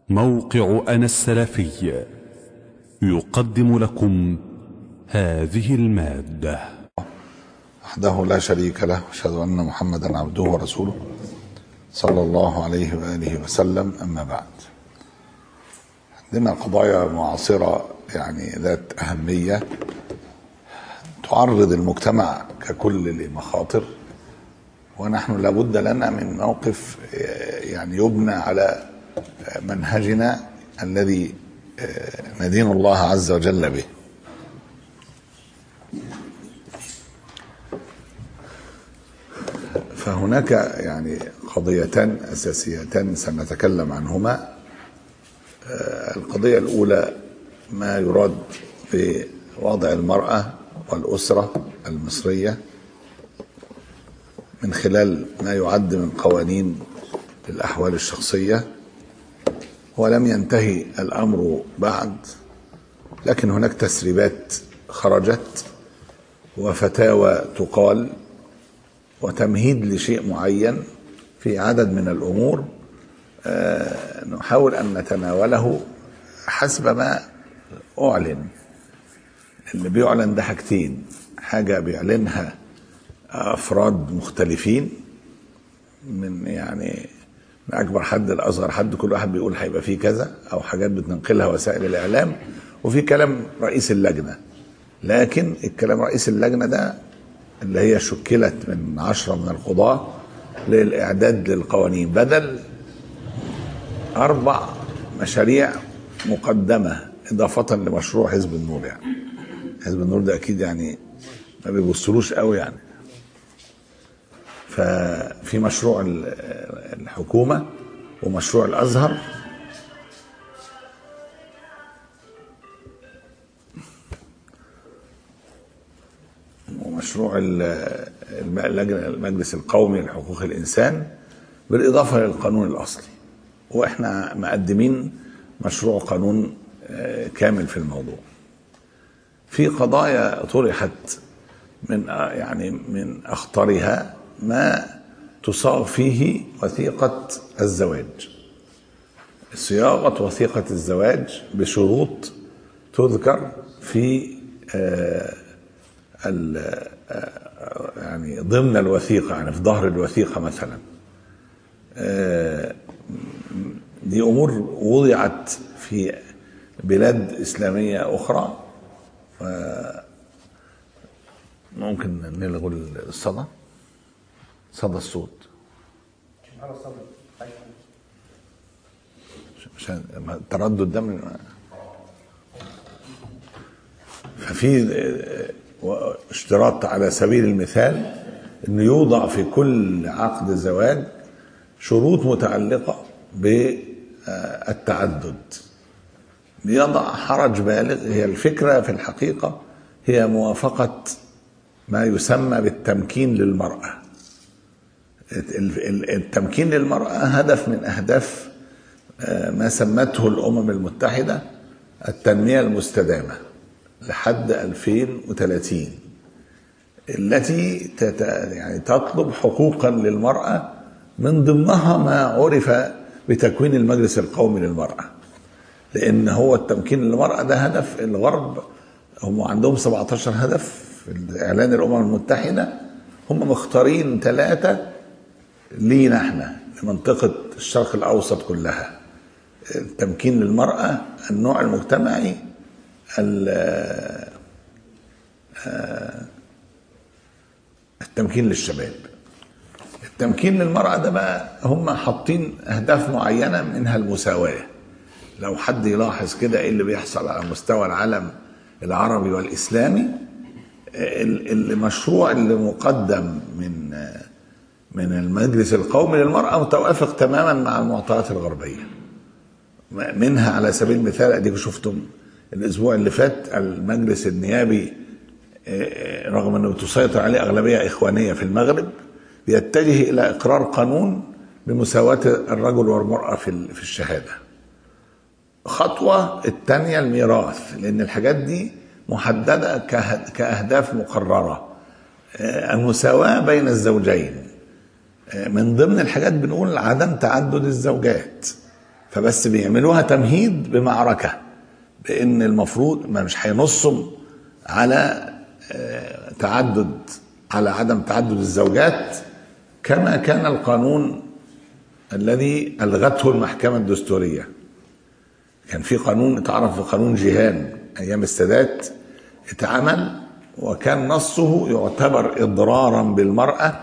موقع أنا السلفي يقدم لكم هذه المادة وحده لا شريك له أشهد أن محمدا عبده ورسوله صلى الله عليه وآله وسلم أما بعد عندنا قضايا معاصرة يعني ذات أهمية تعرض المجتمع ككل لمخاطر ونحن لابد لنا من موقف يعني يبنى على منهجنا الذي ندين الله عز وجل به فهناك يعني قضيتان اساسيتان سنتكلم عنهما القضيه الاولى ما يراد بوضع المراه والاسره المصريه من خلال ما يعد من قوانين للاحوال الشخصيه ولم ينتهي الامر بعد لكن هناك تسريبات خرجت وفتاوى تقال وتمهيد لشيء معين في عدد من الامور آه نحاول ان نتناوله حسب ما اعلن اللي بيعلن ده حاجتين حاجه بيعلنها افراد مختلفين من يعني من اكبر حد لاصغر حد كل واحد بيقول هيبقى فيه كذا او حاجات بتنقلها وسائل الاعلام وفي كلام رئيس اللجنه لكن الكلام رئيس اللجنه ده اللي هي شكلت من عشرة من القضاة للإعداد للقوانين بدل أربع مشاريع مقدمة إضافة لمشروع حزب النور يعني حزب النور ده أكيد يعني ما بيبصلوش قوي يعني ففي مشروع الحكومة ومشروع الأزهر ومشروع المجلس القومي لحقوق الإنسان بالإضافة للقانون الأصلي وإحنا مقدمين مشروع قانون كامل في الموضوع في قضايا طرحت من يعني من أخطرها ما تصاغ فيه وثيقة الزواج صياغة وثيقة الزواج بشروط تذكر في يعني ضمن الوثيقة يعني في ظهر الوثيقة مثلا دي أمور وضعت في بلاد إسلامية أخرى ممكن نلغوا الصدى صدى الصوت عشان التردد ده من ففي اشتراط على سبيل المثال انه يوضع في كل عقد زواج شروط متعلقه بالتعدد بيضع حرج بالغ هي الفكره في الحقيقه هي موافقه ما يسمى بالتمكين للمراه التمكين للمراه هدف من اهداف ما سمته الامم المتحده التنميه المستدامه لحد 2030 التي تت يعني تطلب حقوقا للمرأة من ضمنها ما عرف بتكوين المجلس القومي للمرأة لأن هو التمكين للمرأة ده هدف الغرب هم عندهم 17 هدف في إعلان الأمم المتحدة هم مختارين ثلاثة لينا احنا لمنطقة الشرق الأوسط كلها التمكين للمرأة النوع المجتمعي التمكين للشباب التمكين للمرأة ده بقى هم حاطين أهداف معينة منها المساواة لو حد يلاحظ كده ايه اللي بيحصل على مستوى العالم العربي والإسلامي المشروع اللي مقدم من من المجلس القومي للمرأة متوافق تماما مع المعطيات الغربية منها على سبيل المثال اديكم شفتم الاسبوع اللي فات المجلس النيابي رغم انه تسيطر عليه اغلبيه اخوانيه في المغرب يتجه الى اقرار قانون بمساواه الرجل والمراه في في الشهاده. خطوه الثانيه الميراث لان الحاجات دي محدده كاهداف مقرره. المساواه بين الزوجين. من ضمن الحاجات بنقول عدم تعدد الزوجات. فبس بيعملوها تمهيد بمعركة بأن المفروض ما مش هينصوا على آه، تعدد على عدم تعدد الزوجات كما كان القانون الذي ألغته المحكمة الدستورية كان في قانون اتعرف بقانون جيهان أيام السادات اتعمل وكان نصه يعتبر إضرارا بالمرأة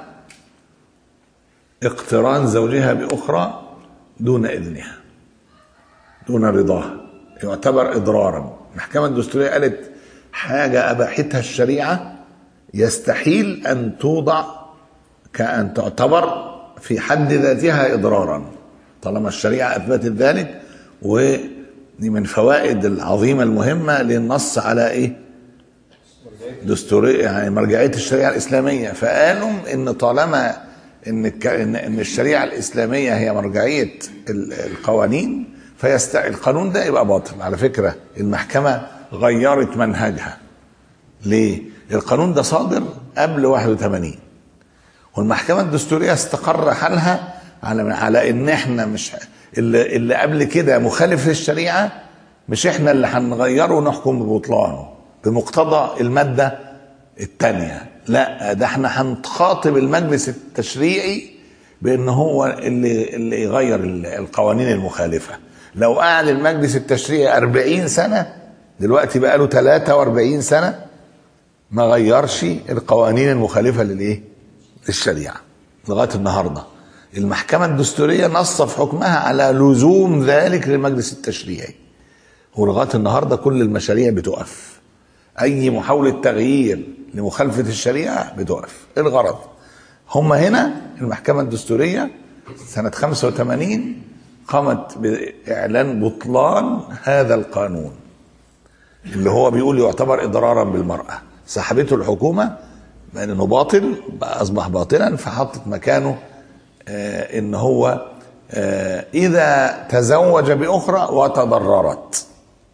اقتران زوجها بأخرى دون إذنها دون رضاها يعتبر إضرارا المحكمة الدستورية قالت حاجة أباحتها الشريعة يستحيل أن توضع كأن تعتبر في حد ذاتها إضرارا طالما الشريعة أثبتت ذلك ودي من فوائد العظيمة المهمة للنص على إيه دستورية يعني مرجعية الشريعة الإسلامية فقالوا إن طالما إن الك- إن إن الشريعة الإسلامية هي مرجعية ال- القوانين فيست القانون ده يبقى باطل على فكرة المحكمة غيرت منهجها ليه؟ القانون ده صادر قبل 81 والمحكمة الدستورية استقر حالها على على ان احنا مش اللي, اللي قبل كده مخالف للشريعة مش احنا اللي هنغيره ونحكم ببطلانه بمقتضى المادة الثانية لا ده احنا هنخاطب المجلس التشريعي بان هو اللي اللي يغير ال- القوانين المخالفة لو قعد المجلس التشريعي 40 سنة دلوقتي بقى له 43 سنة ما غيرش القوانين المخالفة للايه للشريعة لغاية النهاردة المحكمة الدستورية نص في حكمها على لزوم ذلك للمجلس التشريعي ولغاية النهاردة كل المشاريع بتقف أي محاولة تغيير لمخالفة الشريعة بتقف إيه الغرض هم هنا المحكمة الدستورية سنة 85 قامت بإعلان بطلان هذا القانون اللي هو بيقول يعتبر إضرارا بالمرأة سحبته الحكومة لأنه باطل بقى أصبح باطلا فحطت مكانه آه إن هو آه إذا تزوج بأخرى وتضررت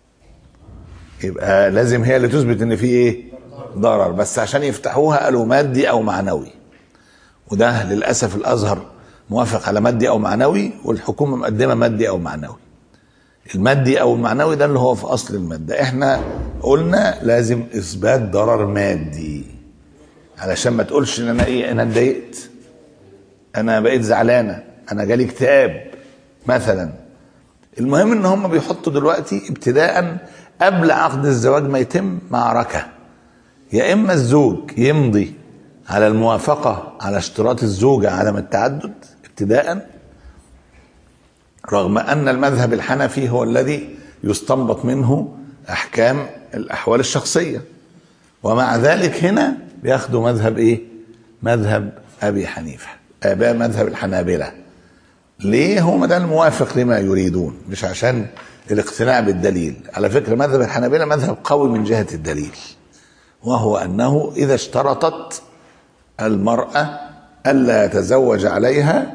يبقى لازم هي اللي تثبت إن في إيه ضرر بس عشان يفتحوها قالوا مادي أو معنوي وده للأسف الأزهر موافق على مادي أو معنوي والحكومة مقدمة مادي أو معنوي المادي او المعنوي ده اللي هو في اصل الماده احنا قلنا لازم اثبات ضرر مادي علشان ما تقولش ان انا ايه انا اتضايقت انا بقيت زعلانه انا جالي اكتئاب مثلا المهم ان هم بيحطوا دلوقتي ابتداء قبل عقد الزواج ما يتم معركه يا اما الزوج يمضي على الموافقه على اشتراط الزوجه عدم التعدد ابتداء رغم ان المذهب الحنفي هو الذي يستنبط منه احكام الاحوال الشخصيه ومع ذلك هنا بياخدوا مذهب ايه مذهب ابي حنيفه اباء مذهب الحنابله ليه هو ده الموافق لما يريدون مش عشان الاقتناع بالدليل على فكره مذهب الحنابله مذهب قوي من جهه الدليل وهو انه اذا اشترطت المراه الا يتزوج عليها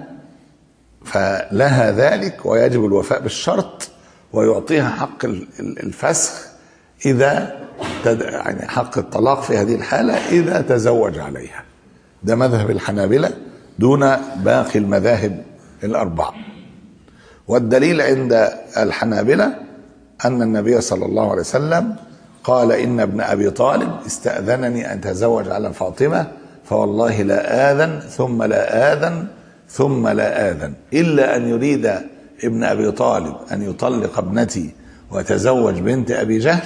فلها ذلك ويجب الوفاء بالشرط ويعطيها حق ال- ال- الفسخ اذا تد... يعني حق الطلاق في هذه الحاله اذا تزوج عليها ده مذهب الحنابله دون باقي المذاهب الاربعه والدليل عند الحنابله ان النبي صلى الله عليه وسلم قال ان ابن ابي طالب استاذنني ان اتزوج على فاطمه فوالله لا اذن ثم لا اذن ثم لا آذن إلا أن يريد ابن أبي طالب أن يطلق ابنتي ويتزوج بنت أبي جهل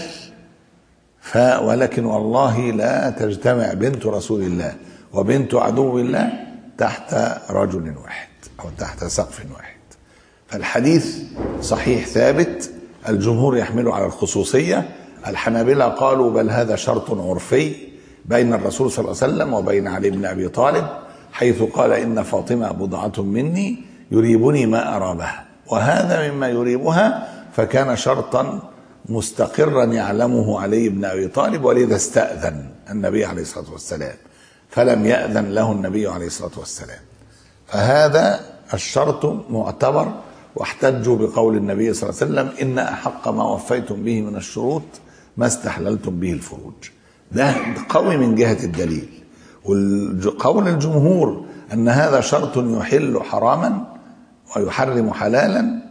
ف ولكن والله لا تجتمع بنت رسول الله وبنت عدو الله تحت رجل واحد أو تحت سقف واحد فالحديث صحيح ثابت الجمهور يحمله على الخصوصية الحنابلة قالوا بل هذا شرط عرفي بين الرسول صلى الله عليه وسلم وبين علي بن أبي طالب حيث قال إن فاطمة بضعة مني يريبني ما أرى بها وهذا مما يريبها فكان شرطا مستقرا يعلمه علي بن أبي طالب ولذا استأذن النبي عليه الصلاة والسلام فلم يأذن له النبي عليه الصلاة والسلام فهذا الشرط معتبر واحتجوا بقول النبي صلى الله عليه وسلم إن أحق ما وفيتم به من الشروط ما استحللتم به الفروج ده قوي من جهة الدليل وقول الجمهور أن هذا شرط يحل حراما ويحرم حلالا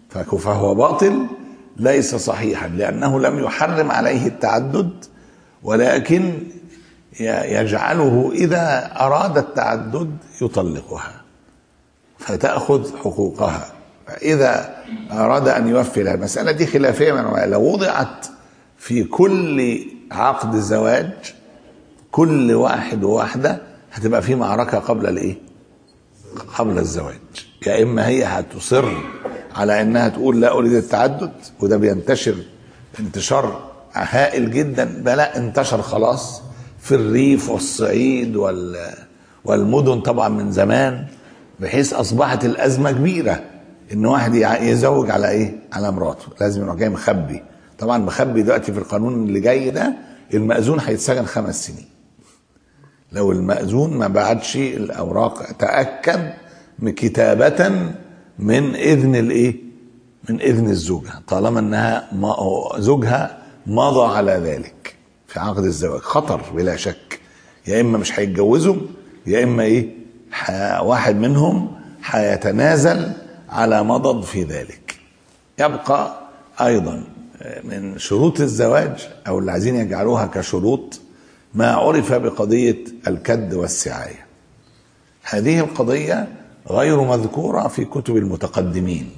فك- فهو باطل ليس صحيحا لأنه لم يحرم عليه التعدد ولكن ي- يجعله إذا أراد التعدد يطلقها فتأخذ حقوقها فإذا أراد أن يوفي لها المسألة دي خلافية من العلماء. لو وضعت في كل عقد زواج كل واحد وواحدة هتبقى في معركة قبل الإيه؟ قبل الزواج يا إما هي هتصر على إنها تقول لا أريد التعدد وده بينتشر انتشار هائل جدا بلا انتشر خلاص في الريف والصعيد وال والمدن طبعا من زمان بحيث اصبحت الازمه كبيره ان واحد يع- يزوج على ايه؟ على مراته لازم يروح جاي مخبي طبعا مخبي دلوقتي في القانون اللي جاي ده المأذون هيتسجن خمس سنين لو المأذون ما بعتش الأوراق تأكد من كتابة من إذن الإيه؟ من إذن الزوجة طالما إنها ما زوجها مضى على ذلك في عقد الزواج خطر بلا شك يا إما مش هيتجوزوا يا إما إيه؟ ح- واحد منهم هيتنازل على مضض في ذلك يبقى أيضا من شروط الزواج أو اللي عايزين يجعلوها كشروط ما عرف بقضية الكد والسعاية هذه القضية غير مذكورة في كتب المتقدمين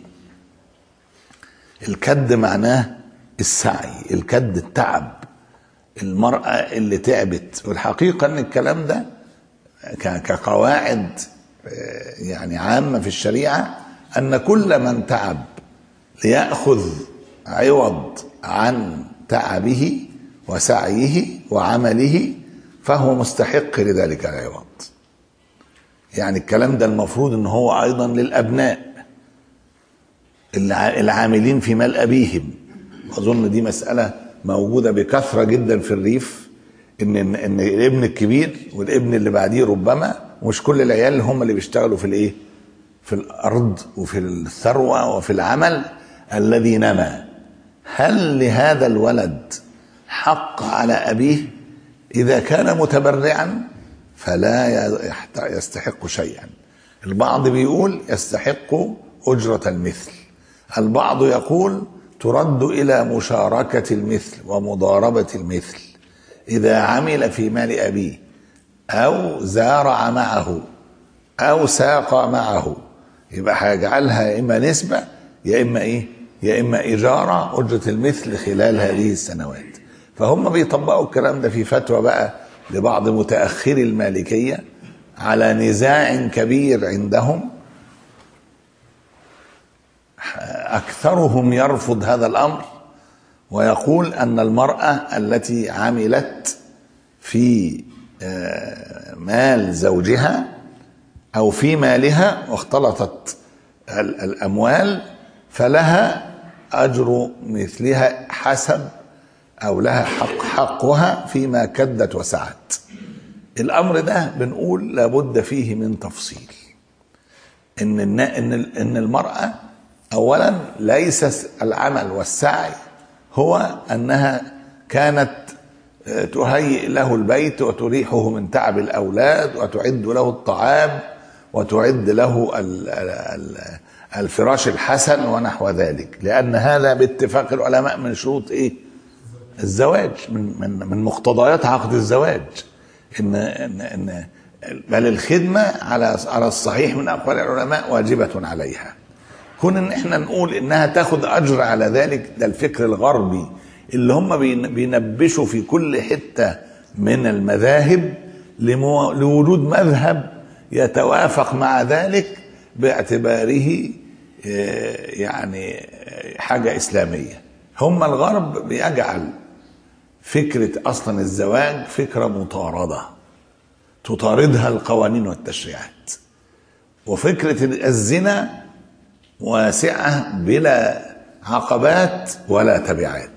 الكد معناه السعي الكد التعب المرأة اللي تعبت والحقيقة ان الكلام ده ك- كقواعد آه، يعني عامة في الشريعة أن كل من تعب ليأخذ عوض عن تعبه وسعيه وعمله فهو مستحق لذلك العوض يعني الكلام ده المفروض ان هو ايضا للابناء الع- العاملين في مال ابيهم اظن دي مساله موجوده بكثره جدا في الريف ان ان إن الابن الكبير والابن اللي بعديه ربما مش كل العيال هم اللي بيشتغلوا في الايه في الارض وفي الثروه وفي العمل الذي نما هل لهذا الولد حق على ابيه اذا كان متبرعا فلا يحت- يستحق شيئا البعض بيقول يستحق اجره المثل البعض يقول ترد الى مشاركه المثل ومضاربه المثل اذا عمل في مال ابيه او زارع معه او ساق معه يبقى هيجعلها يا اما نسبه يا اما ايه يا اما اجاره اجره المثل خلال هذه السنوات فهم بيطبقوا الكلام ده في فتوى بقى لبعض متاخري المالكيه على نزاع كبير عندهم اكثرهم يرفض هذا الامر ويقول ان المراه التي عملت في آه، مال زوجها او في مالها واختلطت ال- الاموال فلها اجر مثلها حسب او لها حق حقها فيما كدت وسعت الامر ده بنقول لابد فيه من تفصيل ان النا- ان ال- ان المراه اولا ليس العمل والسعي هو انها كانت آه، تهيئ له البيت وتريحه من تعب الاولاد وتعد له الطعام وتعد له ال- ال- ال- الفراش الحسن ونحو ذلك لان هذا باتفاق العلماء من شروط ايه الزواج من من من مقتضيات عقد الزواج ان ان ان بل الخدمه على على الصحيح من اقوال العلماء واجبه عليها كون ان احنا نقول انها تاخذ اجر على ذلك ده الفكر الغربي اللي هم بين- بينبشوا في كل حته من المذاهب لمو- لوجود مذهب يتوافق مع ذلك باعتباره آه، يعني آه، حاجه اسلاميه هم الغرب بيجعل فكره اصلا الزواج فكره مطارده تطاردها القوانين والتشريعات وفكره الزنا واسعه بلا عقبات ولا تبعات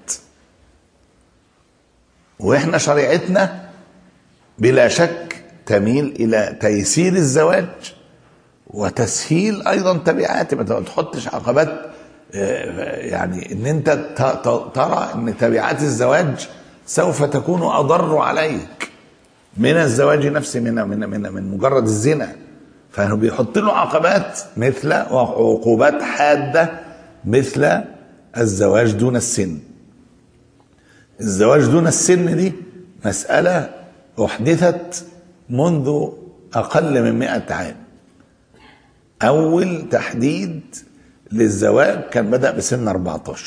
واحنا شريعتنا بلا شك تميل الى تيسير الزواج وتسهيل ايضا تبعاته ما تحطش عقبات آه، يعني ان انت ت- ت- ترى ان تبعات الزواج سوف تكون اضر عليك من الزواج نفسه من من من, من مجرد الزنا فانه بيحط له عقبات مثل وعقوبات حاده مثل الزواج دون السن الزواج دون السن دي مسألة أحدثت منذ أقل من مئة عام أول تحديد للزواج كان بدأ بسن 14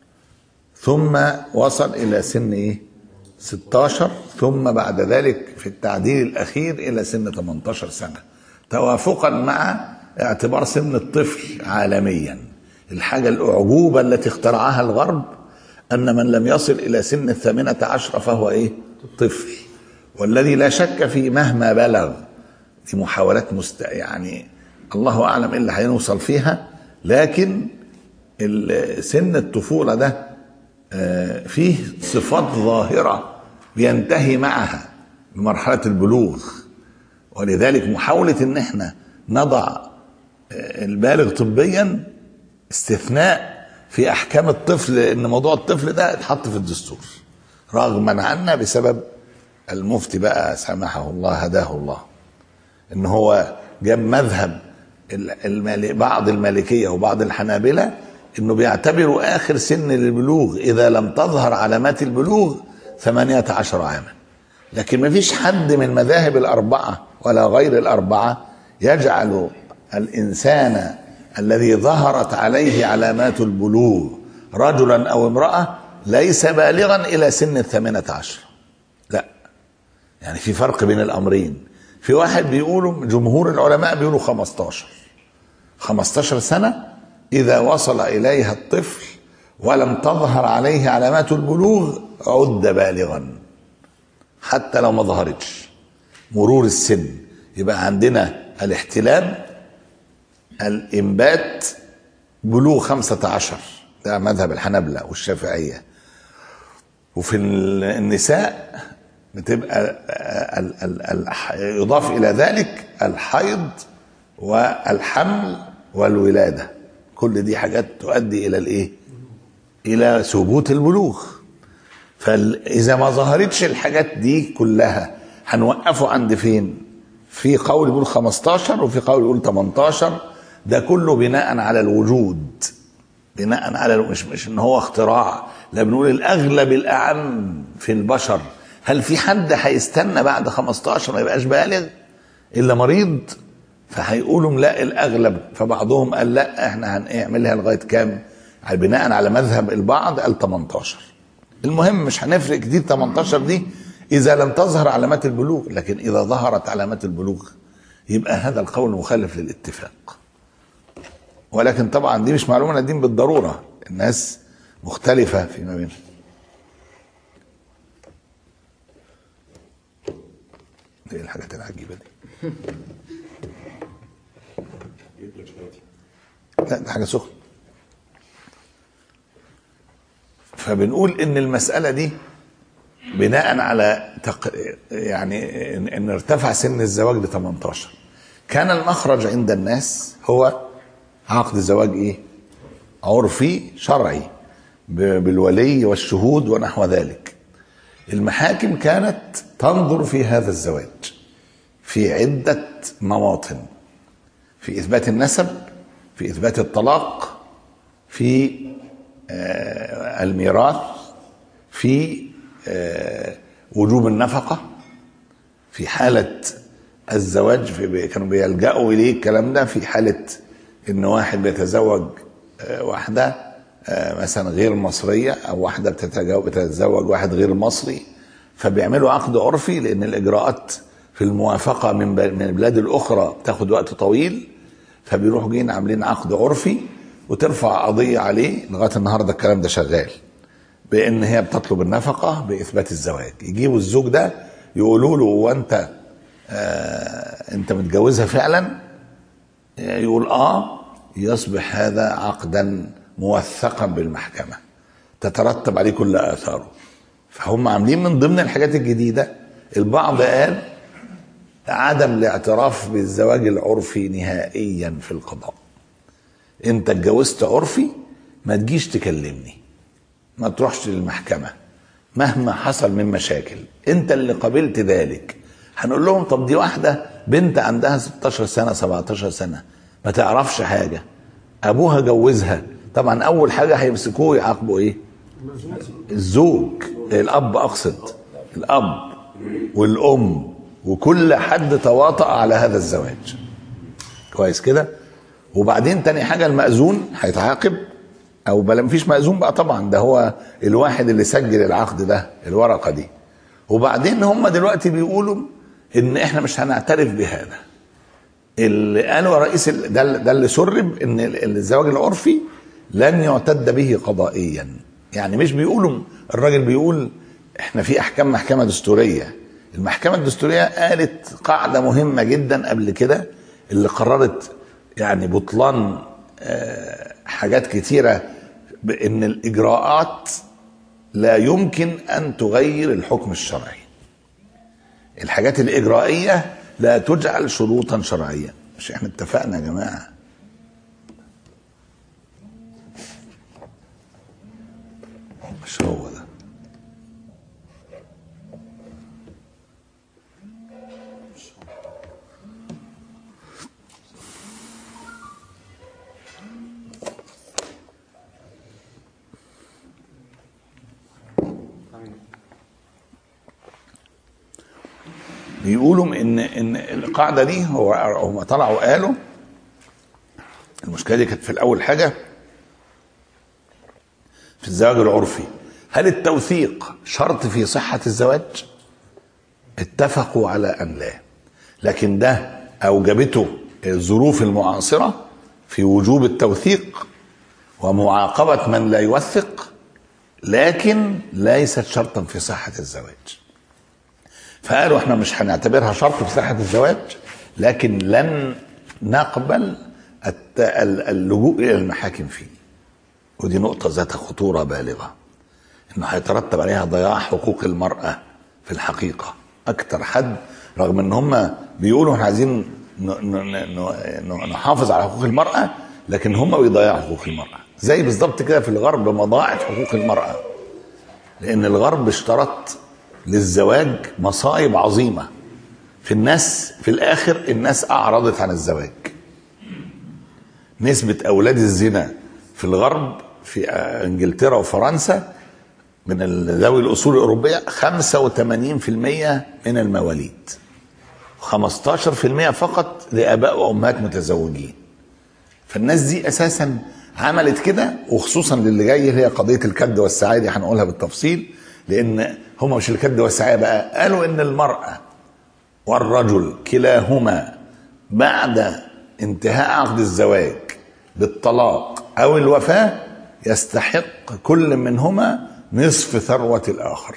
ثم وصل إلى سن إيه 16 ثم بعد ذلك في التعديل الأخير إلى سن 18 سنة توافقا مع اعتبار سن الطفل عالميا الحاجة الأعجوبة التي اخترعها الغرب أن من لم يصل إلى سن الثامنة عشرة فهو إيه طفل والذي لا شك فيه مهما بلغ في محاولات مست يعني الله أعلم إيه اللي هنوصل فيها لكن ال- سن الطفولة ده آه، فيه صفات ظاهرة بينتهي معها بمرحلة البلوغ ولذلك محاولة ان احنا نضع آه، البالغ طبيا استثناء في احكام الطفل ان موضوع الطفل ده اتحط في الدستور رغما عنا بسبب المفتي بقى سامحه الله هداه الله ان هو جاب مذهب ال- المالي بعض المالكيه وبعض الحنابله انه بيعتبروا اخر سن للبلوغ اذا لم تظهر علامات البلوغ 18 عاما لكن ما فيش حد من مذاهب الاربعه ولا غير الاربعه يجعل الانسان الذي ظهرت عليه علامات البلوغ رجلا او امراه ليس بالغا الى سن الثامنه عشر لا يعني في فرق بين الامرين في واحد بيقولوا جمهور العلماء بيقولوا 15 15 سنة إذا وصل إليها الطفل ولم تظهر عليه علامات البلوغ عد بالغا حتى لو ما ظهرتش مرور السن يبقى عندنا الاحتلام الإنبات بلوغ خمسة عشر ده مذهب الحنبلة والشافعية وفي النساء بتبقى ال ال ال يضاف الى ذلك الحيض والحمل والولاده كل دي حاجات تؤدي الى الايه الى ثبوت البلوغ فاذا ما ظهرتش الحاجات دي كلها هنوقفه عند فين في قول يقول 15 وفي قول يقول 18 ده كله بناء على الوجود بناء على مش مش ان هو اختراع لا بنقول الاغلب الاعم في البشر هل في حد هيستنى بعد 15 ما يبقاش بالغ الا مريض فهيقولوا لا الاغلب فبعضهم قال لا احنا هنعملها لغايه كام بناء على مذهب البعض قال 18 المهم مش هنفرق كتير 18 دي اذا لم تظهر علامات البلوغ لكن اذا ظهرت علامات البلوغ يبقى هذا القول مخالف للاتفاق ولكن طبعا دي مش معلومه الدين بالضروره الناس مختلفه فيما بينهم ايه الحاجات العجيبه دي لا ده حاجه سخنه فبنقول ان المساله دي بناء على تق... يعني ان إن ارتفع سن الزواج ل 18 كان المخرج عند الناس هو عقد زواج ايه عرفي شرعي ب- بالولي والشهود ونحو ذلك المحاكم كانت تنظر في هذا الزواج في عدة مواطن في إثبات النسب في إثبات الطلاق في آه، الميراث في آه، وجوب النفقة في حالة الزواج في كانوا بيلجأوا إليه الكلام ده في حالة إن واحد بيتزوج آه، واحدة آه، مثلا غير مصرية أو واحدة بتتجو- بتتزوج واحد غير مصري فبيعملوا عقد عرفي لأن الإجراءات في الموافقة من ب- من البلاد الأخرى بتاخد وقت طويل فبيروحوا جايين عاملين عقد عرفي وترفع قضية عليه لغاية النهاردة الكلام ده شغال بان هي بتطلب النفقه باثبات الزواج يجيبوا الزوج ده يقولوا له هو انت آه انت متجوزها فعلا يقول اه يصبح هذا عقدا موثقا بالمحكمه تترتب عليه كل اثاره فهم عاملين من ضمن الحاجات الجديده البعض قال عدم الاعتراف بالزواج العرفي نهائيا في القضاء انت اتجوزت عرفي ما تجيش تكلمني ما تروحش للمحكمة مهما حصل من مشاكل انت اللي قبلت ذلك هنقول لهم طب دي واحدة بنت عندها 16 سنة 17 سنة ما تعرفش حاجة ابوها جوزها طبعا اول حاجه هيمسكوه يعاقبوا ايه الزوج الاب اقصد الاب والام وكل حد تواطأ على هذا الزواج كويس كده وبعدين تاني حاجه المأذون هيتعاقب او بلا مفيش مأذون بقى طبعا ده هو الواحد اللي سجل العقد ده الورقه دي وبعدين هم دلوقتي بيقولوا ان احنا مش هنعترف بهذا اللي قالوا رئيس ال- ده ده اللي سرب ان ال- الزواج العرفي لن يعتد به قضائيا يعني مش بيقولوا الراجل بيقول احنا في احكام محكمه دستوريه المحكمه الدستوريه قالت قاعده مهمه جدا قبل كده اللي قررت يعني بطلان آه، حاجات كتيره بان الاجراءات لا يمكن ان تغير الحكم الشرعي الحاجات الاجرائيه لا تجعل شروطا شرعيه مش احنا اتفقنا يا جماعه مش هو ده بيقولوا ان ان القاعده دي هو هم طلعوا قالوا المشكله دي كانت في الاول حاجه في الزواج العرفي هل التوثيق شرط في صحه الزواج؟ اتفقوا على ان لا لكن ده اوجبته الظروف المعاصره في وجوب التوثيق ومعاقبه من لا يوثق لكن ليست شرطا في صحه الزواج فقالوا احنا مش هنعتبرها شرط في صحه الزواج لكن لن نقبل الت- ال- اللجوء الى المحاكم فيه ودي نقطه ذات خطوره بالغه انه هيترتب عليها ضياع حقوق المراه في الحقيقه اكتر حد رغم ان هم بيقولوا احنا عايزين ن- ن- ن- ن- نحافظ على حقوق المراه لكن هم بيضيعوا حقوق المراه زي بالظبط كده في الغرب ما ضاعت حقوق المراه لان الغرب اشترط للزواج مصايب عظيمه في الناس في الاخر الناس اعرضت عن الزواج نسبه اولاد الزنا في الغرب في آه، انجلترا وفرنسا من ال- ذوي الاصول الاوروبيه 85% من المواليد 15% فقط لاباء وامهات متزوجين فالناس دي اساسا عملت كده وخصوصا للي جاي هي قضيه الكد والسعايه دي هنقولها بالتفصيل لان هم مش الكد والسعايه بقى قالوا ان المراه والرجل كلاهما بعد انتهاء عقد الزواج بالطلاق او الوفاه يستحق كل منهما نصف ثروه الاخر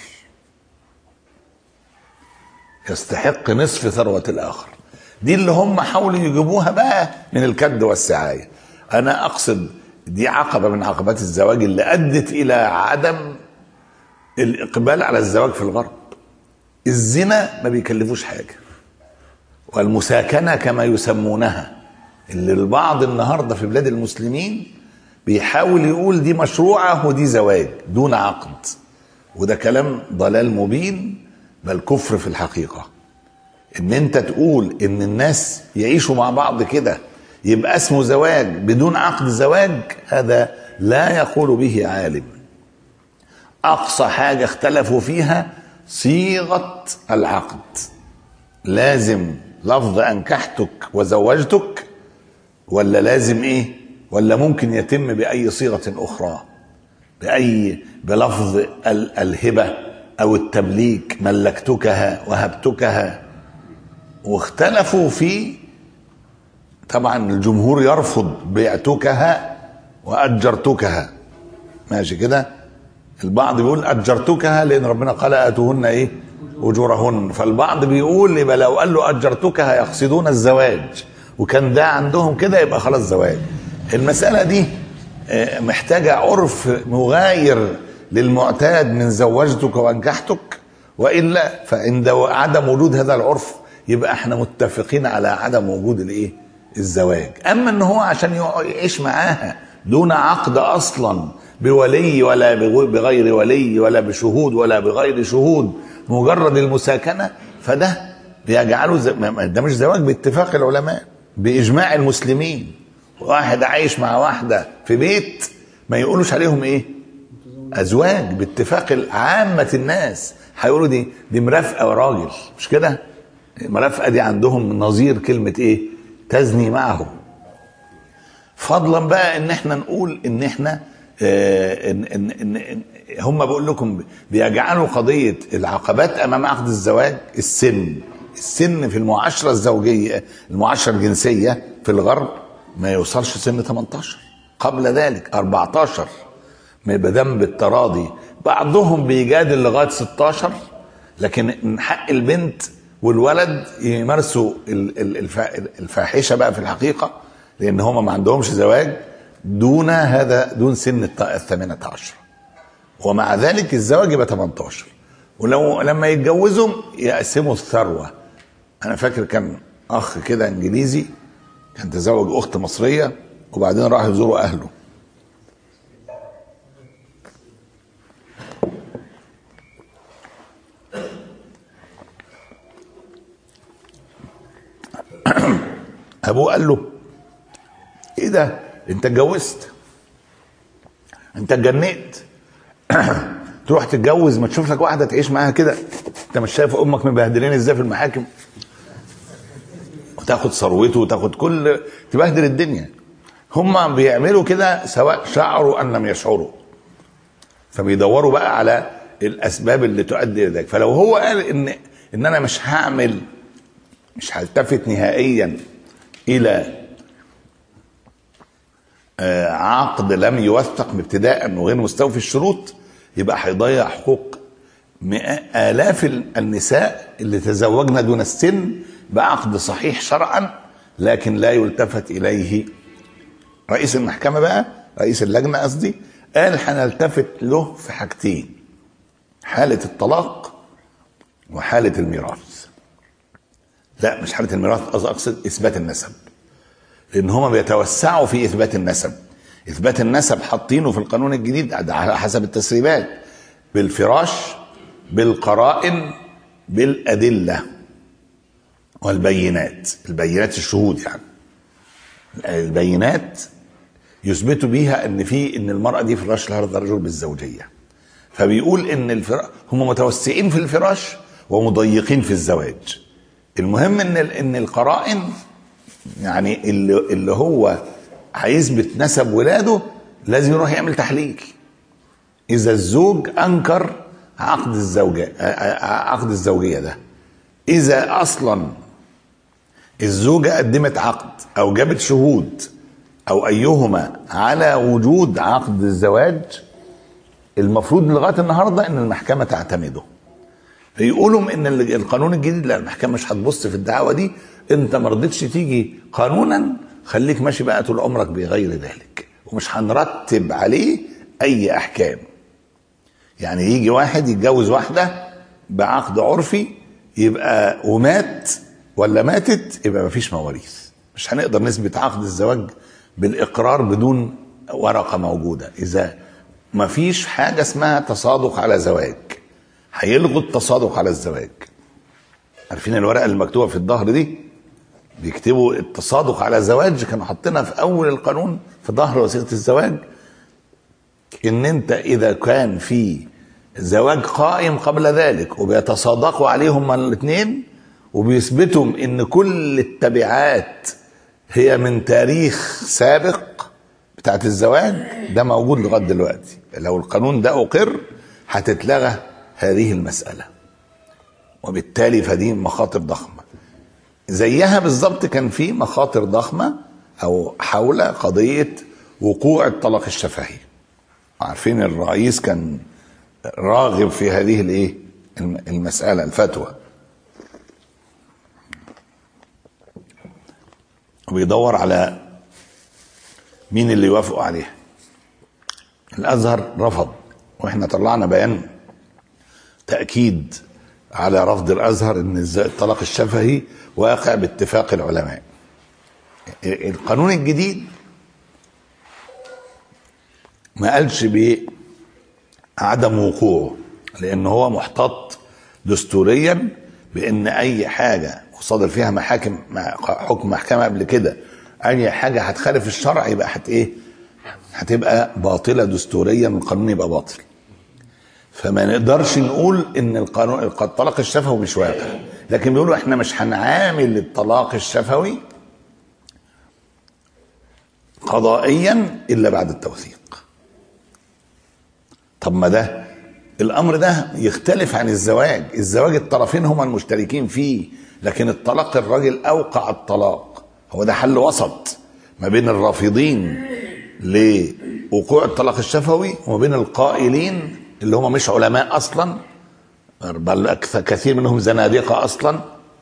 يستحق نصف ثروة الآخر دي اللي هم حاولوا يجيبوها بقى من الكد والسعاية أنا أقصد دي عقبة من عقبات الزواج اللي أدت إلى عدم الإقبال على الزواج في الغرب الزنا ما بيكلفوش حاجة والمساكنة كما يسمونها اللي البعض النهاردة في بلاد المسلمين بيحاول يقول دي مشروعة ودي زواج دون عقد وده كلام ضلال مبين بل كفر في الحقيقة ان انت تقول ان الناس يعيشوا مع بعض كده يبقى اسمه زواج بدون عقد زواج هذا لا يقول به عالم اقصى حاجة اختلفوا فيها صيغة العقد لازم لفظ انكحتك وزوجتك ولا لازم ايه ولا ممكن يتم باي صيغة اخرى بأي بلفظ ال- الهبة أو التمليك ملكتكها وهبتكها واختلفوا في طبعا الجمهور يرفض بعتكها وأجرتكها ماشي كده البعض بيقول أجرتكها لأن ربنا قال آتوهن إيه أجورهن فالبعض بيقول يبقى لو قال له أجرتكها يقصدون الزواج وكان ده عندهم كده يبقى خلاص زواج المسألة دي آه، محتاجة عرف مغاير للمعتاد من زوجتك وانكحتك والا فعند عدم وجود هذا العرف يبقى احنا متفقين على عدم وجود الايه؟ الزواج، اما ان هو عشان يقعد يعيش معاها دون عقد اصلا بولي ولا بغ- بغير ولي ولا بشهود ولا بغير شهود مجرد المساكنه فده بيجعله ز... ما- ما- ده مش زواج باتفاق العلماء باجماع المسلمين واحد عايش مع واحده في بيت ما يقولوش عليهم ايه ازواج باتفاق عامه الناس هيقولوا دي دي مرافقه وراجل مش كده المرافقه دي عندهم نظير كلمه ايه تزني معه فضلا بقى ان احنا نقول ان احنا آه ان ان ان, إن هم بقول لكم بيجعلوا قضيه العقبات امام عقد الزواج السن السن في المعاشره الزوجيه المعاشره الجنسيه في الغرب ما يوصلش سن 18 قبل ذلك 14 ما يبقى دم بالتراضي بعضهم بيجادل لغايه 16 لكن من حق البنت والولد يمارسوا ال- ال- الف- الفاحشه بقى في الحقيقه لان هم ما عندهمش زواج دون هذا دون سن الت- الثامنة عشر ومع ذلك الزواج يبقى 18 ولو لما يتجوزوا يقسموا الثروه انا فاكر كان اخ كده انجليزي كان تزوج اخت مصريه وبعدين راح يزوروا اهله ابوه قال له ايه ده انت اتجوزت انت اتجنيت تروح تتجوز ما تشوف لك واحده تعيش معاها كده انت مش شايف امك مبهدلين ازاي في المحاكم وتاخد ثروته وتاخد كل تبهدل الدنيا هم بيعملوا كده سواء شعروا ام لم يشعروا فبيدوروا بقى على الاسباب اللي تؤدي الى ذلك فلو هو قال ان ان انا مش هعمل مش هلتفت نهائيا الى آه، عقد لم يوثق ابتداء وغير مستوفي الشروط يبقى هيضيع حقوق مئة- آلاف ال- النساء اللي تزوجن دون السن بعقد صحيح شرعا لكن لا يلتفت إليه رئيس المحكمة بقى رئيس اللجنة قصدي قال هنلتفت له في حاجتين حالة الطلاق وحالة الميراث لا مش حالة الميراث قصدي أقصد إثبات النسب لان هم بيتوسعوا في اثبات النسب اثبات النسب حاطينه في القانون الجديد ده على حسب التسريبات بالفراش بالقرائن بالادله والبينات البينات الشهود يعني البينات يثبتوا بيها ان في ان المراه دي فراش لها الرجل بالزوجيه فبيقول ان الفراش هم متوسعين في الفراش ومضيقين في الزواج المهم ان ال- ان القرائن يعني اللي, اللي هو هيثبت نسب ولاده لازم يروح يعمل تحليل اذا الزوج انكر عقد الزوجة عقد الزوجية ده اذا اصلا الزوجة قدمت عقد او جابت شهود او ايهما على وجود عقد الزواج المفروض لغايه النهارده ان المحكمه تعتمده فيقولوا ان ال- القانون الجديد لا المحكمه مش هتبص في الدعوه دي انت ما رضيتش تيجي قانونا خليك ماشي بقى طول عمرك بغير ذلك ومش هنرتب عليه اي احكام يعني يجي واحد يتجوز واحده بعقد عرفي يبقى ومات ولا ماتت يبقى مفيش مواريث مش هنقدر نثبت عقد الزواج بالاقرار بدون ورقه موجوده اذا مفيش حاجه اسمها تصادق على زواج هيلغوا التصادق على الزواج عارفين الورقه اللي مكتوبه في الظهر دي بيكتبوا التصادق على زواج كانوا حاطينها في اول القانون في ظهر وثيقه الزواج ان انت اذا كان في زواج قائم قبل ذلك وبيتصادقوا عليهم الاثنين وبيثبتوا ان كل التبعات هي من تاريخ سابق بتاعت الزواج ده موجود لغايه دلوقتي لو القانون ده اقر هتتلغى هذه المساله وبالتالي فدي مخاطر ضخمه زيها بالظبط كان في مخاطر ضخمه او حول قضيه وقوع الطلاق الشفهي عارفين الرئيس كان راغب في هذه الايه الم- المساله الفتوى وبيدور على مين اللي يوافقوا عليها الازهر رفض واحنا طلعنا بيان تاكيد على رفض الازهر ان الز- الطلاق الشفهي واقع باتفاق العلماء القانون الجديد ما قالش بعدم وقوعه لان هو محتط دستوريا بان اي حاجه وصادر فيها محاكم مع- حكم محكمه قبل كده اي حاجه هتخالف الشرع يبقى هت ايه هتبقى باطله دستوريا والقانون يبقى باطل فما نقدرش نقول ان القانون الطلاق الشفوي مش واقع لكن بيقولوا احنا مش هنعامل الطلاق الشفوي قضائيا الا بعد التوثيق طب ما ده الامر ده يختلف عن الزواج الزواج الطرفين هما المشتركين فيه لكن الطلاق الراجل اوقع الطلاق هو ده حل وسط ما بين الرافضين لوقوع الطلاق الشفوي وما بين القائلين اللي هم مش علماء اصلا بل أكثر كثير منهم زنادقه اصلا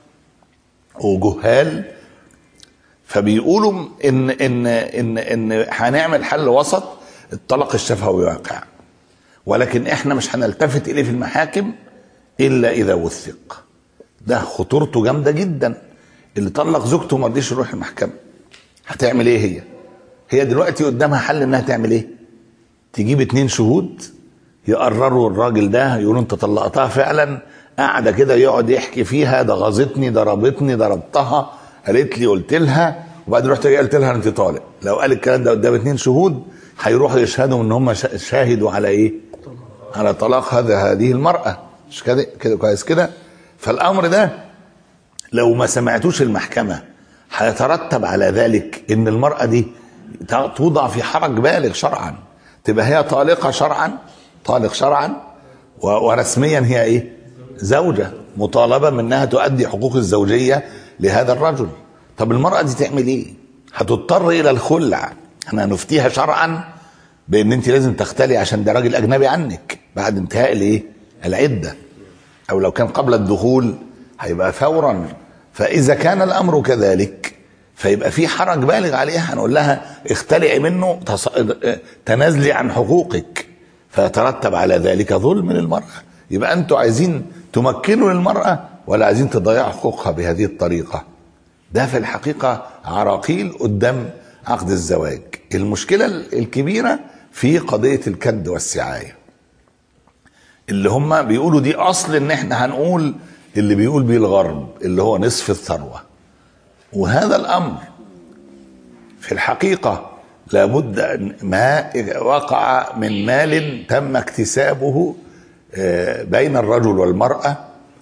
وجهال فبيقولوا ان ان ان ان هنعمل حل وسط الطلاق الشفوي واقع ولكن احنا مش هنلتفت اليه في المحاكم الا اذا وثق ده خطورته جامده جدا اللي طلق زوجته ما رضيش يروح المحكمه هتعمل ايه هي هي دلوقتي قدامها حل انها تعمل ايه تجيب اتنين شهود يقرروا الراجل ده يقولوا انت طلقتها فعلا قاعده كده يقعد يحكي فيها ده غاظتني ضربتني ضربتها قالت لي قلت لها وبعدين رحت جاي قلت لها انت طالق لو قال الكلام ده قدام اتنين شهود هيروحوا يشهدوا ان هم شاهدوا على ايه على طلاق هذا هذه المراه مش كده كده كويس كده فالامر ده لو ما سمعتوش المحكمه هيترتب على ذلك ان المراه دي توضع في حرج بالغ شرعا تبقى هي طالقه شرعا طالق شرعا ورسميا هي ايه زوجة مطالبة منها تؤدي حقوق الزوجية لهذا الرجل طب المرأة دي تعمل ايه هتضطر الى الخلع احنا نفتيها شرعا بان انت لازم تختلي عشان ده راجل اجنبي عنك بعد انتهاء الايه العدة او لو كان قبل الدخول هيبقى فورا فاذا كان الامر كذلك فيبقى في حرج بالغ عليها هنقول لها اختلعي منه تنازلي عن حقوقك فيترتب على ذلك ظلم للمرأة يبقى أنتوا عايزين تمكنوا للمرأة ولا عايزين تضيعوا حقوقها بهذه الطريقة ده في الحقيقة عراقيل قدام عقد الزواج المشكلة الكبيرة في قضية الكد والسعاية اللي هم بيقولوا دي أصل إن إحنا هنقول اللي بيقول بيه الغرب اللي هو نصف الثروة وهذا الأمر في الحقيقة لابد أن ما وقع من مال تم اكتسابه بين الرجل والمرأة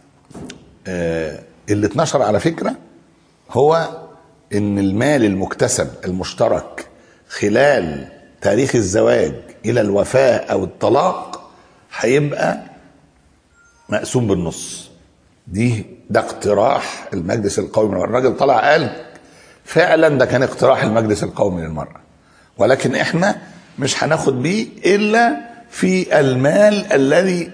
اللي اتنشر على فكرة هو ان المال المكتسب المشترك خلال تاريخ الزواج الى الوفاة او الطلاق هيبقى مقسوم بالنص دي ده اقتراح المجلس القومي الراجل طلع قال فعلا ده كان اقتراح المجلس القومي للمرأة ولكن احنا مش هناخد بيه الا في المال الذي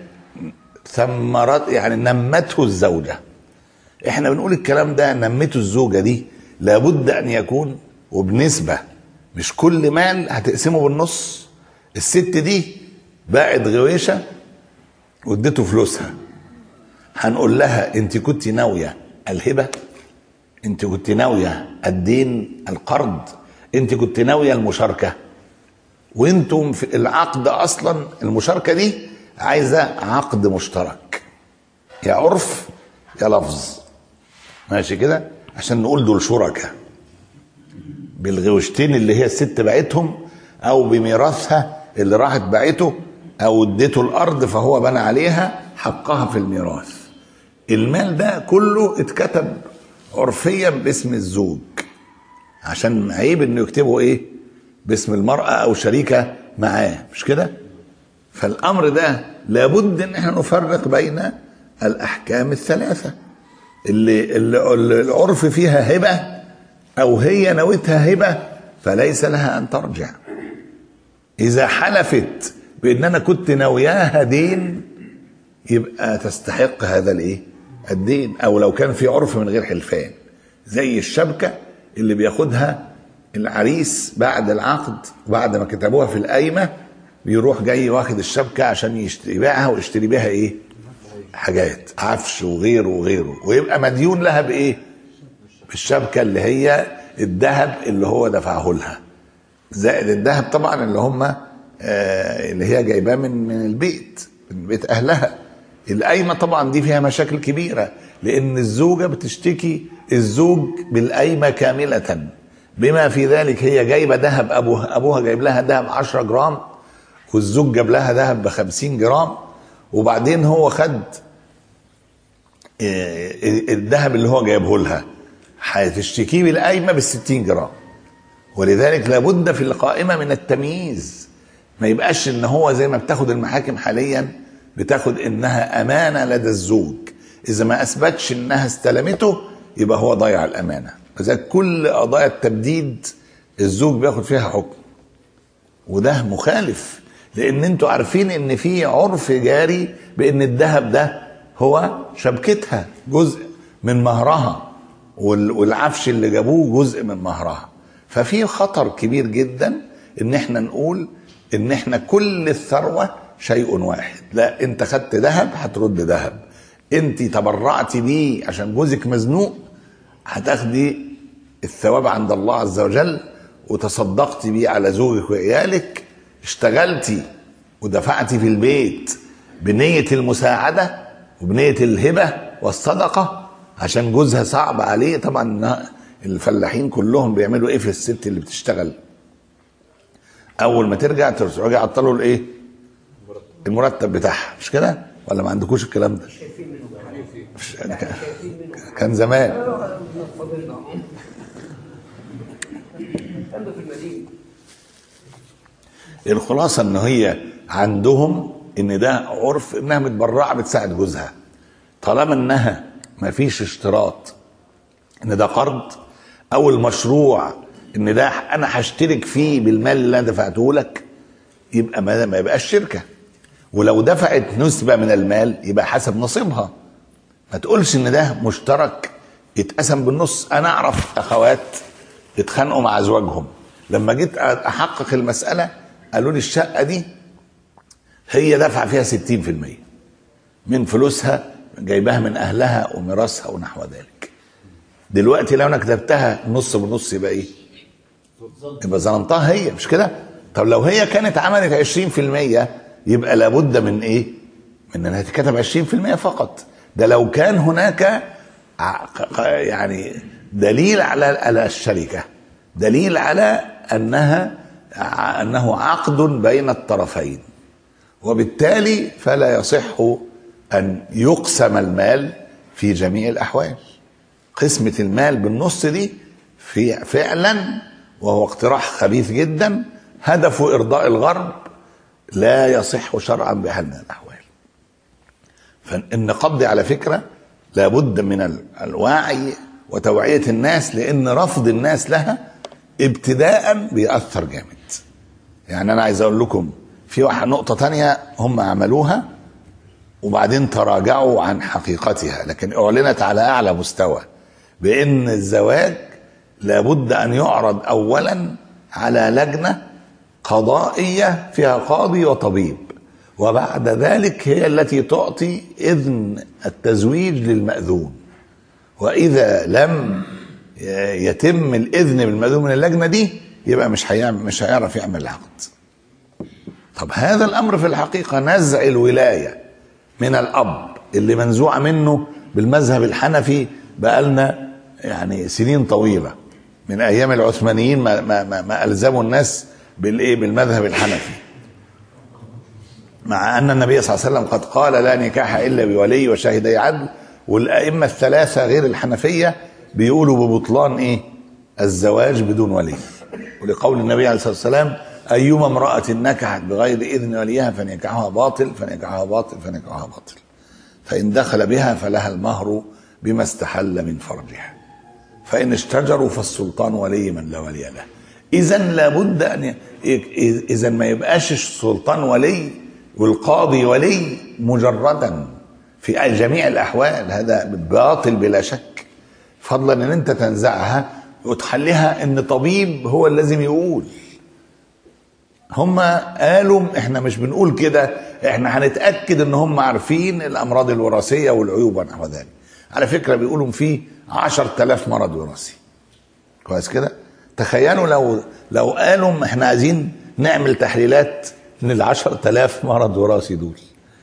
ثمرت يعني نمته الزوجه احنا بنقول الكلام ده نمته الزوجه دي لابد ان يكون وبنسبه مش كل مال هتقسمه بالنص الست دي باعت غويشه واديته فلوسها هنقول لها انت كنت ناويه الهبه انت كنت ناويه الدين القرض انت كنت ناويه المشاركه وانتم في العقد اصلا المشاركه دي عايزه عقد مشترك يا عرف يا لفظ ماشي كده عشان نقول دول شركاء بالغوشتين اللي هي الست باعتهم او بميراثها اللي راحت باعته او اديته الارض فهو بنى عليها حقها في الميراث المال ده كله اتكتب عرفيا باسم الزوج عشان عيب انه يكتبه ايه باسم المرأة او شريكة معاه مش كده فالامر ده لابد ان احنا نفرق بين الاحكام الثلاثة اللي, اللي العرف فيها هبة او هي نوتها هبة فليس لها ان ترجع اذا حلفت بان انا كنت ناوياها دين يبقى تستحق هذا الايه الدين او لو كان في عرف من غير حلفان زي الشبكه اللي بياخدها العريس بعد العقد بعد ما كتبوها في القايمه بيروح جاي واخد الشبكه عشان يشتري يبيعها ويشتري بيها ايه؟ حاجات عفش وغيره وغيره ويبقى مديون لها بايه؟ بالشبكه اللي هي الذهب اللي هو دفعه لها زائد الذهب طبعا اللي هم آه اللي هي جايباه من من البيت من بيت اهلها القايمه طبعا دي فيها مشاكل كبيره لان الزوجه بتشتكي الزوج بالقايمه كامله بما في ذلك هي جايبه ذهب ابوها ابوها جايب لها ذهب 10 جرام والزوج جاب لها ذهب ب 50 جرام وبعدين هو خد إيه، الذهب اللي هو جايبه لها هتشتكيه بالقايمه بال 60 جرام ولذلك لابد في القائمه من التمييز ما يبقاش ان هو زي ما بتاخد المحاكم حاليا بتاخد انها امانه لدى الزوج اذا ما اثبتش انها استلمته يبقى هو ضيع الامانه لذلك كل قضايا التبديد الزوج بياخد فيها حكم وده مخالف لان انتوا عارفين ان في عرف جاري بان الذهب ده هو شبكتها جزء من مهرها وال- والعفش اللي جابوه جزء من مهرها ففي خطر كبير جدا ان احنا نقول ان احنا كل الثروه شيء واحد لا انت خدت ذهب هترد ذهب انت تبرعتي بيه عشان جوزك مزنوق هتاخدي الثواب عند الله عز وجل وتصدقتي بيه على زوجك وعيالك اشتغلتي ودفعتي في البيت بنية المساعدة وبنية الهبة والصدقة عشان جوزها صعب عليه طبعا الفلاحين كلهم بيعملوا ايه في الست اللي بتشتغل اول ما ترجع ترجعوا يعطلوا الايه المرتب بتاعها مش كده ولا ما عندكوش الكلام ده مش كان- كان زمان الخلاصه ان هي عندهم ان ده عرف انها متبرعه بتساعد جوزها طالما انها ما فيش اشتراط ان ده قرض او المشروع ان ده انا هشترك فيه بالمال اللي انا دفعته لك يبقى ما, ما يبقاش شركه ولو دفعت نسبه من المال يبقى حسب نصيبها ما تقولش ان ده مشترك يتقسم بالنص انا اعرف اخوات اتخانقوا مع ازواجهم لما جيت احقق المساله قالوا لي الشقه دي هي دافعه فيها 60% من فلوسها جايباها من اهلها وميراثها ونحو ذلك دلوقتي لو انا كتبتها نص بنص يبقى ايه يبقى ظلمتها هي مش كده طب لو هي كانت عملت 20% يبقى لابد من ايه من انها تتكتب 20% فقط ده لو كان هناك ع- يعني دليل على على الشركه دليل على انها ع- انه عقد بين الطرفين وبالتالي فلا يصح ان يقسم المال في جميع الاحوال قسمه المال بالنص دي في فعلا وهو اقتراح خبيث جدا هدفه ارضاء الغرب لا يصح شرعا بحال من الاحوال فالنقاب دي على فكره لابد من ال- الوعي وتوعيه الناس لان رفض الناس لها ابتداء بيأثر جامد يعني انا عايز اقول لكم في واحد نقطه تانية هم عملوها وبعدين تراجعوا عن حقيقتها لكن اعلنت على اعلى مستوى بان الزواج لابد ان يعرض اولا على لجنه قضائيه فيها قاضي وطبيب وبعد ذلك هي التي تعطي اذن التزويج للماذون واذا لم يتم الاذن بالماذون من اللجنه دي يبقى مش هيعمل مش هيعرف يعمل العقد طب هذا الامر في الحقيقه نزع الولايه من الاب اللي منزوعه منه بالمذهب الحنفي بقالنا يعني سنين طويله من ايام العثمانيين ما, ما, ما, ما الزموا الناس بالايه بالمذهب الحنفي مع ان النبي صلى الله عليه وسلم قد قال لا نكاح الا بولي وشاهدي عدل والائمه الثلاثه غير الحنفيه بيقولوا ببطلان ايه الزواج بدون ولي ولقول النبي عليه الصلاه والسلام ايما امراه نكحت بغير اذن وليها فنكاحها باطل فنكاحها باطل فنكاحها باطل فان دخل بها فلها المهر بما استحل من فرجها فان اشتجروا فالسلطان ولي من لا ولي له اذا لابد ان اذا ما يبقاش السلطان ولي والقاضي ولي مجردا في جميع الاحوال هذا باطل بلا شك فضلا ان انت تنزعها وتخليها ان طبيب هو اللي لازم يقول هم قالوا احنا مش بنقول كده احنا هنتاكد ان هم عارفين الامراض الوراثيه والعيوب ونحو ذلك على فكره بيقولوا في 10000 مرض وراثي كويس كده تخيلوا لو لو قالوا احنا عايزين نعمل تحليلات من ال 10000 مرض وراثي دول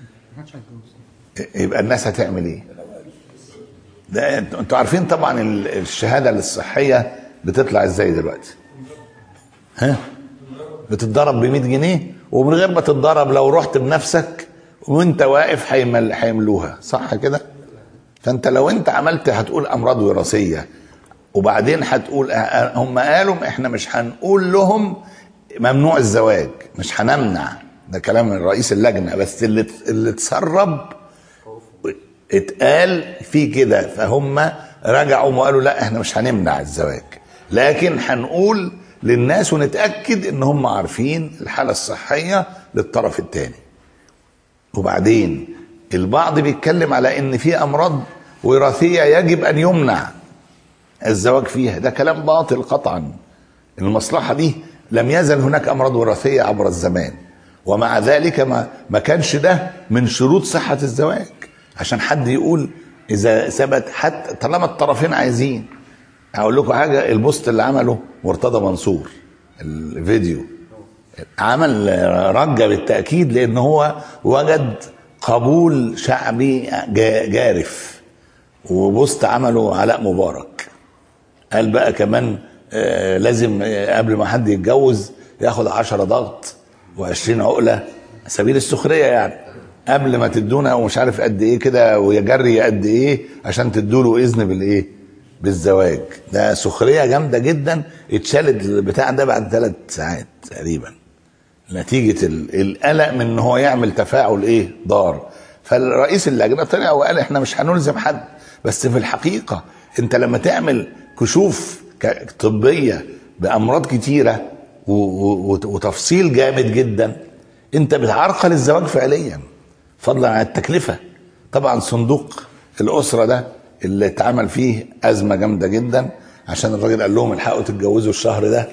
يبقى الناس هتعمل ايه؟ ده انتوا عارفين طبعا الشهاده الصحيه بتطلع ازاي دلوقتي ها بتتضرب ب 100 جنيه ومن غير ما تتضرب لو رحت بنفسك وانت واقف هيمل هيملوها صح كده فانت لو انت عملت هتقول امراض وراثيه وبعدين هتقول هم قالوا احنا مش هنقول لهم ممنوع الزواج مش هنمنع ده كلام رئيس اللجنه بس اللي اللي اتسرب اتقال في كده فهم رجعوا وقالوا لا احنا مش هنمنع الزواج لكن هنقول للناس ونتاكد ان هم عارفين الحاله الصحيه للطرف الثاني وبعدين البعض بيتكلم على ان في امراض وراثيه يجب ان يمنع الزواج فيها ده كلام باطل قطعا المصلحه دي لم يزل هناك امراض وراثيه عبر الزمان ومع ذلك ما ما كانش ده من شروط صحه الزواج عشان حد يقول اذا ثبت حتى طالما الطرفين عايزين هقول لكم حاجه البوست اللي عمله مرتضى منصور الفيديو عمل رجة بالتأكيد لأن هو وجد قبول شعبي جا- جارف وبوست عمله علاء مبارك قال بقى كمان آه، لازم آه، قبل ما حد يتجوز ياخد عشرة ضغط وعشرين عقلة سبيل السخرية يعني قبل ما تدونا ومش عارف قد ايه كده ويجري قد ايه عشان تدوله اذن بالايه بالزواج ده سخرية جامدة جدا اتشالت البتاع ده بعد ثلاث ساعات تقريبا نتيجة ال- القلق من ان هو يعمل تفاعل ايه ضار فالرئيس اللجنة طلع وقال احنا مش هنلزم حد بس في الحقيقة انت لما تعمل كشوف ك- طبية بأمراض كتيرة و- و- وت- وتفصيل جامد جدا انت بتعرقل الزواج فعليا فضلا عن التكلفة طبعا صندوق الأسرة ده اللي اتعمل فيه أزمة جامدة جدا عشان الراجل قال لهم الحقوا تتجوزوا الشهر ده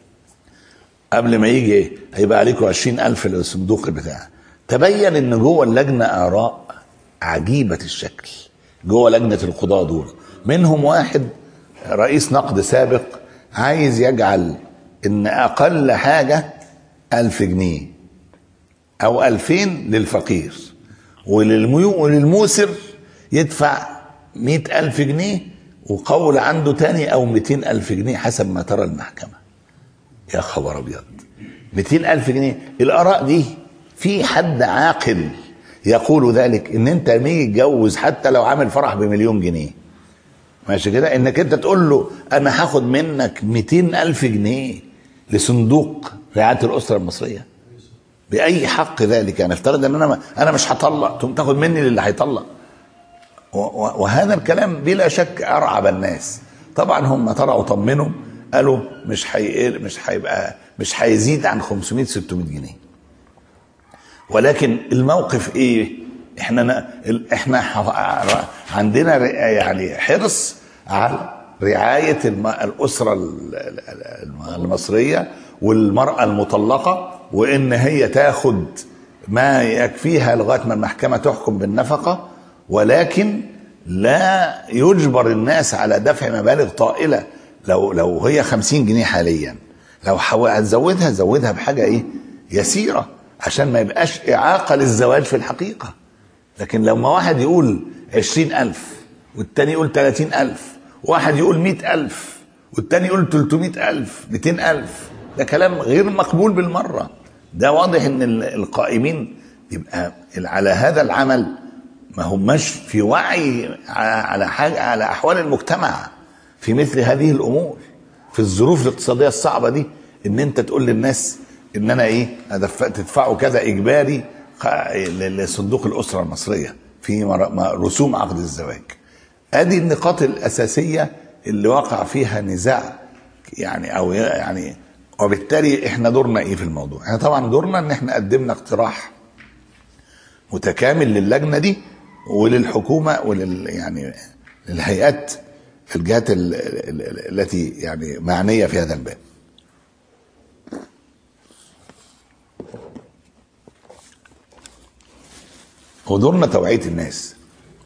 قبل ما يجي هيبقى عليكم عشرين ألف للصندوق بتاع تبين ان جوه اللجنة آراء عجيبة الشكل جوه لجنة القضاة دول منهم واحد رئيس نقد سابق عايز يجعل ان أقل حاجة ألف جنيه أو ألفين للفقير وللميو وللموسر يدفع مئة ألف جنيه وقول عنده تاني أو مئتين ألف جنيه حسب ما ترى المحكمة يا خبر ابيض 200 الف جنيه الاراء دي في حد عاقل يقول ذلك ان انت لما يجي تتجوز حتى لو عامل فرح بمليون جنيه ماشي كده انك انت تقول له انا هاخد منك 200 الف جنيه لصندوق رعايه الاسره المصريه باي حق ذلك يعني افترض ان انا ما انا مش هطلق تقوم تاخد مني للي هيطلق و- و- وهذا الكلام بلا شك ارعب الناس طبعا هم طلعوا طمنوا قالوا مش هيقل مش هيبقى مش هيزيد عن 500 600 جنيه ولكن الموقف ايه احنا ن- ال- احنا ح- عندنا ر- يعني حرص على رعايه الم- الاسره ال- ال- المصريه والمراه المطلقه وان هي تاخد ما يكفيها لغايه ما المحكمه تحكم بالنفقه ولكن لا يجبر الناس على دفع مبالغ طائله لو لو هي 50 جنيه حاليا لو حاول هتزودها زودها بحاجه ايه يسيره عشان ما يبقاش اعاقه للزواج في الحقيقه لكن لما واحد يقول عشرين ألف والتاني يقول تلاتين ألف واحد يقول مئة ألف والتاني يقول تلتمائة ألف مئتين ألف ده كلام غير مقبول بالمرة ده واضح ان ال- القائمين يبقى على هذا العمل ما هماش في وعي ع- على حاجة على أحوال المجتمع في مثل هذه الأمور في الظروف الاقتصادية الصعبة دي ان انت تقول للناس ان انا ايه أدف- تدفعوا كذا اجباري خ- ل- لصندوق الاسره المصريه في مر- م- رسوم عقد الزواج ادي النقاط الاساسيه اللي وقع فيها نزاع يعني او يعني وبالتالي احنا دورنا ايه في الموضوع احنا طبعا دورنا ان احنا قدمنا اقتراح متكامل للجنه دي وللحكومه ولل يعني للهيئات الجهات ال- ال- ال- التي يعني معنيه في هذا الباب ودورنا توعية الناس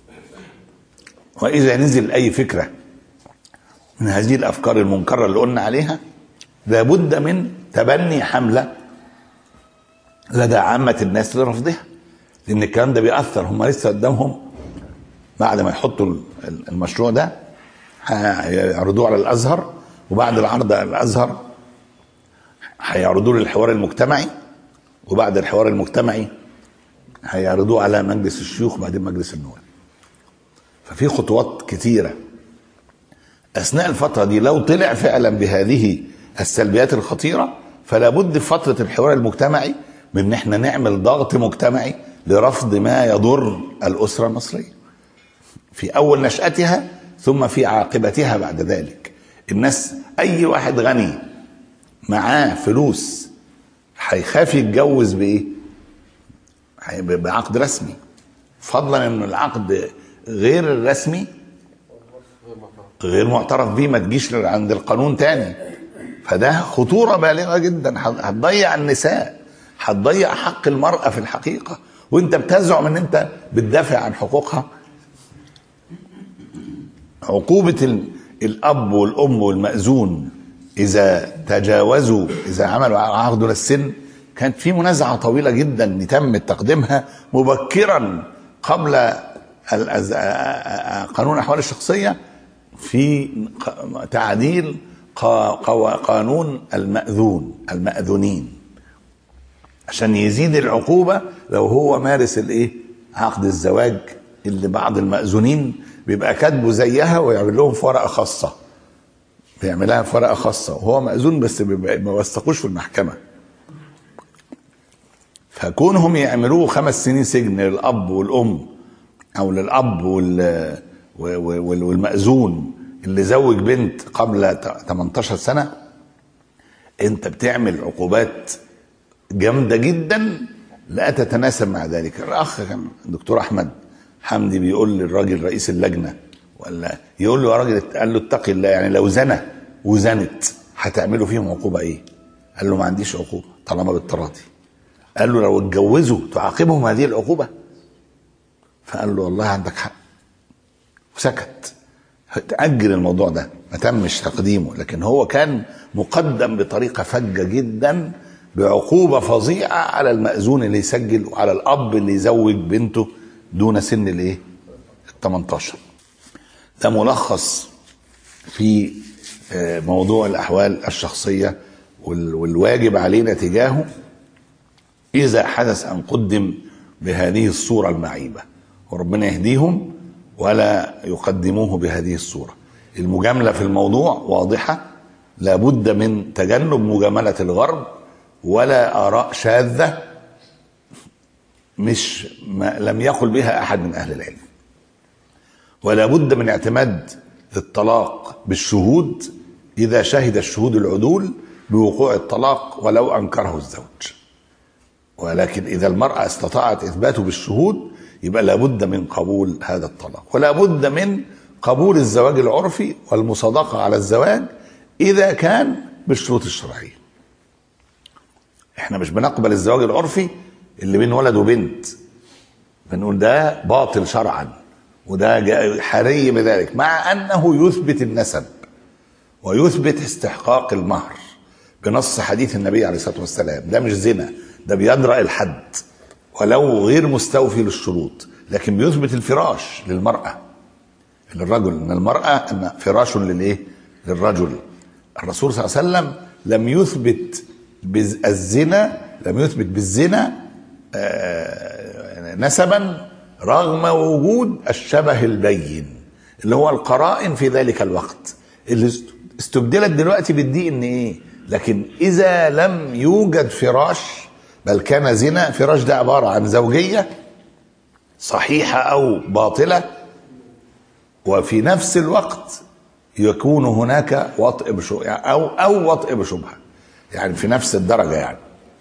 وإذا نزل أي فكرة من هذه الأفكار المنكرة اللي قلنا عليها لابد من تبني حملة لدى عامة الناس لرفضها لأن الكلام ده بيأثر هم لسه قدامهم بعد ما يحطوا المشروع ده هيعرضوه على الأزهر وبعد العرض على الازهر هيعرضوه للحوار المجتمعي وبعد الحوار المجتمعي هيعرضوه على مجلس الشيوخ وبعدين مجلس النواب ففي خطوات كتيره اثناء الفتره دي لو طلع فعلا بهذه السلبيات الخطيره فلا بد في فتره الحوار المجتمعي من ان احنا نعمل ضغط مجتمعي لرفض ما يضر الاسره المصريه في اول نشاتها ثم في عاقبتها بعد ذلك الناس اي واحد غني معاه فلوس هيخاف يتجوز بايه هي- بعقد رسمي فضلا ان العقد غير الرسمي غير معترف بيه ما تجيش عند القانون تاني فده خطوره بالغه جدا هت- هتضيع النساء هتضيع حق المراه في الحقيقه وانت بتزعم ان انت بتدافع عن حقوقها عقوبه ال- الاب والام والمأذون اذا تجاوزوا اذا عملوا عقد السن كانت في منازعه طويله جدا تم تقديمها مبكرا قبل الأز- قانون الاحوال الشخصيه في ق- تعديل قا- قوا- قانون المأذون المأذونين عشان يزيد العقوبة لو هو مارس الايه عقد الزواج اللي بعض المأذونين بيبقى كاتبه زيها ويعمل لهم في ورقة خاصة بيعملها في ورقة خاصة وهو مأذون بس بيبقى ما وثقوش في المحكمة فكونهم يعملوه خمس سنين سجن للأب والأم أو للأب وال وال- والمأذون اللي زوج بنت قبل ت- 18 سنة انت بتعمل عقوبات جامدة جدا لا تتناسب مع ذلك الأخ كان الدكتور أحمد حمدي بيقول للراجل رئيس اللجنة ولا يقول له يا راجل قال له اتقي الله يعني لو زنى وزنت هتعملوا فيهم عقوبة ايه؟ قال له ما عنديش عقوبة طالما بالتراضي قال له لو اتجوزوا تعاقبهم هذه العقوبة فقال له والله عندك حق وسكت تأجل الموضوع ده ما تمش تقديمه لكن هو كان مقدم بطريقة فجة جدا بعقوبة فظيعة على المأذون اللي يسجل وعلى الأب اللي يزوج بنته دون سن الايه؟ ال 18 ده ملخص في آه، موضوع الأحوال الشخصية وال- والواجب علينا تجاهه إذا حدث أن قدم بهذه الصورة المعيبة وربنا يهديهم ولا يقدموه بهذه الصورة المجاملة في الموضوع واضحة لابد من تجنب مجاملة الغرب ولا آراء شاذة مش ما لم يقل بها أحد من أهل العلم ولا بد من اعتماد الطلاق بالشهود إذا شهد الشهود العدول بوقوع الطلاق ولو أنكره الزوج ولكن إذا المرأة استطاعت إثباته بالشهود يبقى لابد من قبول هذا الطلاق ولا بد من قبول الزواج العرفي والمصادقة على الزواج إذا كان بالشروط الشرعية احنا مش بنقبل الزواج العرفي اللي بين ولد وبنت بنقول ده باطل شرعا وده جا- حري بذلك مع انه يثبت النسب ويثبت استحقاق المهر بنص حديث النبي عليه الصلاه والسلام ده مش زنا ده بيدرأ الحد ولو غير مستوفي للشروط لكن بيثبت الفراش للمرأة للرجل ان المرأة ان فراش للايه للرجل الرسول صلى الله عليه وسلم لم يثبت بز- الزنا لم يثبت بالزنا آه، نسبا رغم وجود الشبه البين اللي هو القرائن في ذلك الوقت اللي است- استبدلت دلوقتي بالدي ان ايه لكن اذا لم يوجد فراش بل كان زنا فراش ده عباره عن زوجيه صحيحه او باطله وفي نفس الوقت يكون هناك وطئ بشبهه او او وطئ بشبهه يعني في نفس الدرجه يعني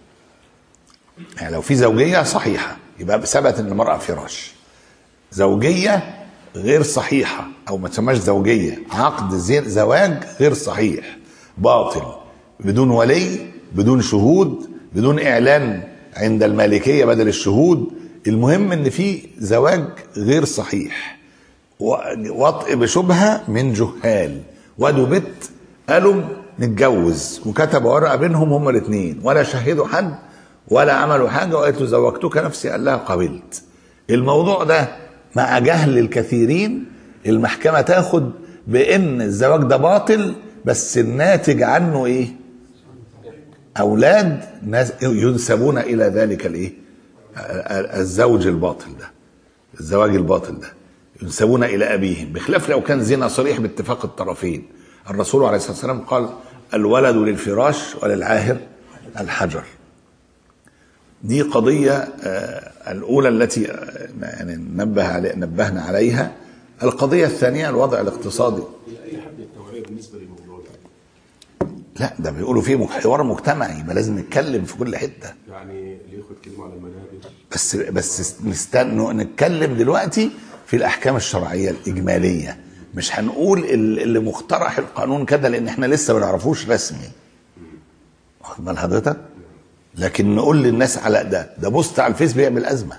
يعني لو في زوجيه صحيحه يبقى ثبت ان المراه فراش زوجيه غير صحيحه او ما تسماش زوجيه عقد زي- زواج غير صحيح باطل بدون ولي بدون شهود بدون اعلان عند المالكيه بدل الشهود المهم ان في زواج غير صحيح و- وطئ بشبهه من جهال واد وبت قالوا نتجوز وكتبوا ورقه بينهم هما الاثنين ولا شهدوا حد ولا عملوا حاجه وقالت له زوجتك نفسي قال لها قبلت الموضوع ده مع جهل الكثيرين المحكمه تاخد بان الزواج ده باطل بس الناتج عنه ايه اولاد ناس ينسبون الى ذلك الايه الزوج الباطل ده الزواج الباطل ده ينسبون الى ابيهم بخلاف لو كان زنا صريح باتفاق الطرفين الرسول عليه الصلاه والسلام قال الولد للفراش وللعاهر الحجر دي قضية آه، الأولى التي آه، يعني نبه علي نبهنا عليها القضية الثانية الوضع الاقتصادي اي حد التوعيه بالنسبه للموضوع ده لا ده بيقولوا فيه مك- حوار مجتمعي يبقى لازم نتكلم في كل حتة يعني الاخوه اتكلموا على المنابر بس بس نستنى نتكلم دلوقتي في الأحكام الشرعية الإجمالية مش هنقول ال- اللي مقترح القانون كده لأن احنا لسه ما نعرفوش رسمي واخد بال حضرتك؟ لكن نقول للناس على ده ده بوست على الفيس بيعمل أزمة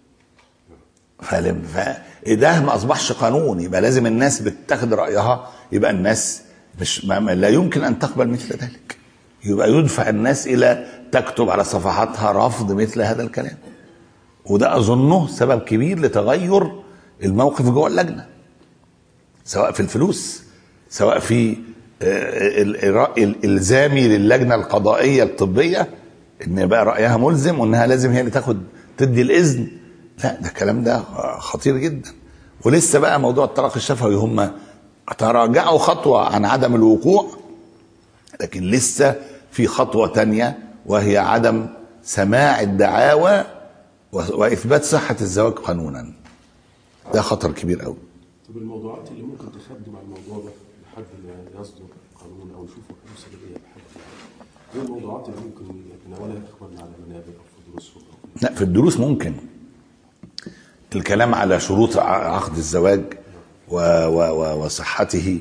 فاهم فده ما اصبحش قانون يبقى لازم الناس بتاخد رايها يبقى الناس مش ما ما- لا يمكن ان تقبل مثل ذلك يبقى يدفع الناس الى تكتب على صفحاتها رفض مثل هذا الكلام وده اظنه سبب كبير لتغير الموقف جوه اللجنه سواء في الفلوس سواء في آه، ال- ال- الالزامي للجنه القضائيه الطبيه ان بقى رايها ملزم وانها لازم هي اللي تاخد تدي الاذن لا ده الكلام ده خطير جدا ولسه بقى موضوع الطلاق الشفوي هم تراجعوا خطوه عن عدم الوقوع لكن لسه في خطوه تانية وهي عدم سماع الدعاوى و- واثبات صحه الزواج قانونا ده خطر كبير قوي طب الموضوعات اللي ممكن تخدم على الموضوع ده لحد ما يصدر قانون او نشوف حلول سببيه لحد ايه الموضوعات اللي ممكن يتناولها اخواننا على المنابر او في دروسهم أو في لا في الدروس ممكن الكلام على شروط ع- عقد الزواج و و و وصحته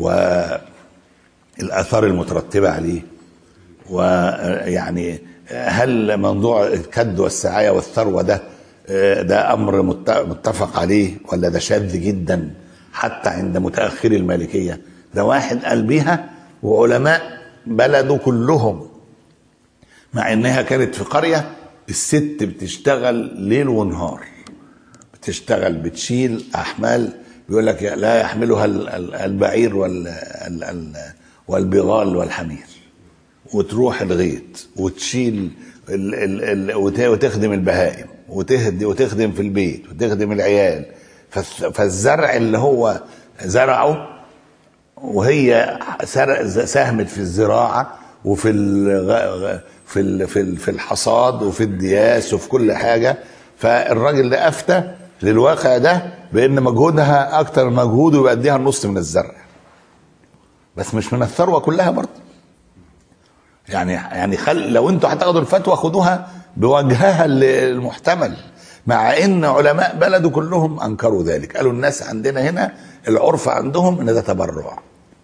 والآثار المترتبة عليه ويعني هل موضوع الكد والسعاية والثروة ده آه، ده أمر مت- متفق عليه ولا ده شاذ جدا حتى عند متأخري المالكية ده واحد قال بيها وعلماء بلده كلهم مع انها كانت في قريه الست بتشتغل ليل ونهار بتشتغل بتشيل احمال بيقول لك لا يحملها ال- ال- البعير وال ال- ال- والبغال والحمير وتروح الغيط وتشيل ال ال ال وت- وتخدم البهائم وتهدي وتخدم في البيت وتخدم العيال فالث- فالزرع اللي هو زرعه وهي سر- ساهمت في الزراعه وفي الغ... في ال... في ال... في الحصاد وفي الدياس وفي كل حاجه فالراجل ده افتى للواقع ده بان مجهودها اكتر من مجهوده يبقى اديها النص من الزرع بس مش من الثروه كلها برضه يعني يعني خل لو انتوا هتاخدوا الفتوى خدوها بوجهها المحتمل مع ان علماء بلده كلهم انكروا ذلك قالوا الناس عندنا هنا العرف عندهم ان ده تبرع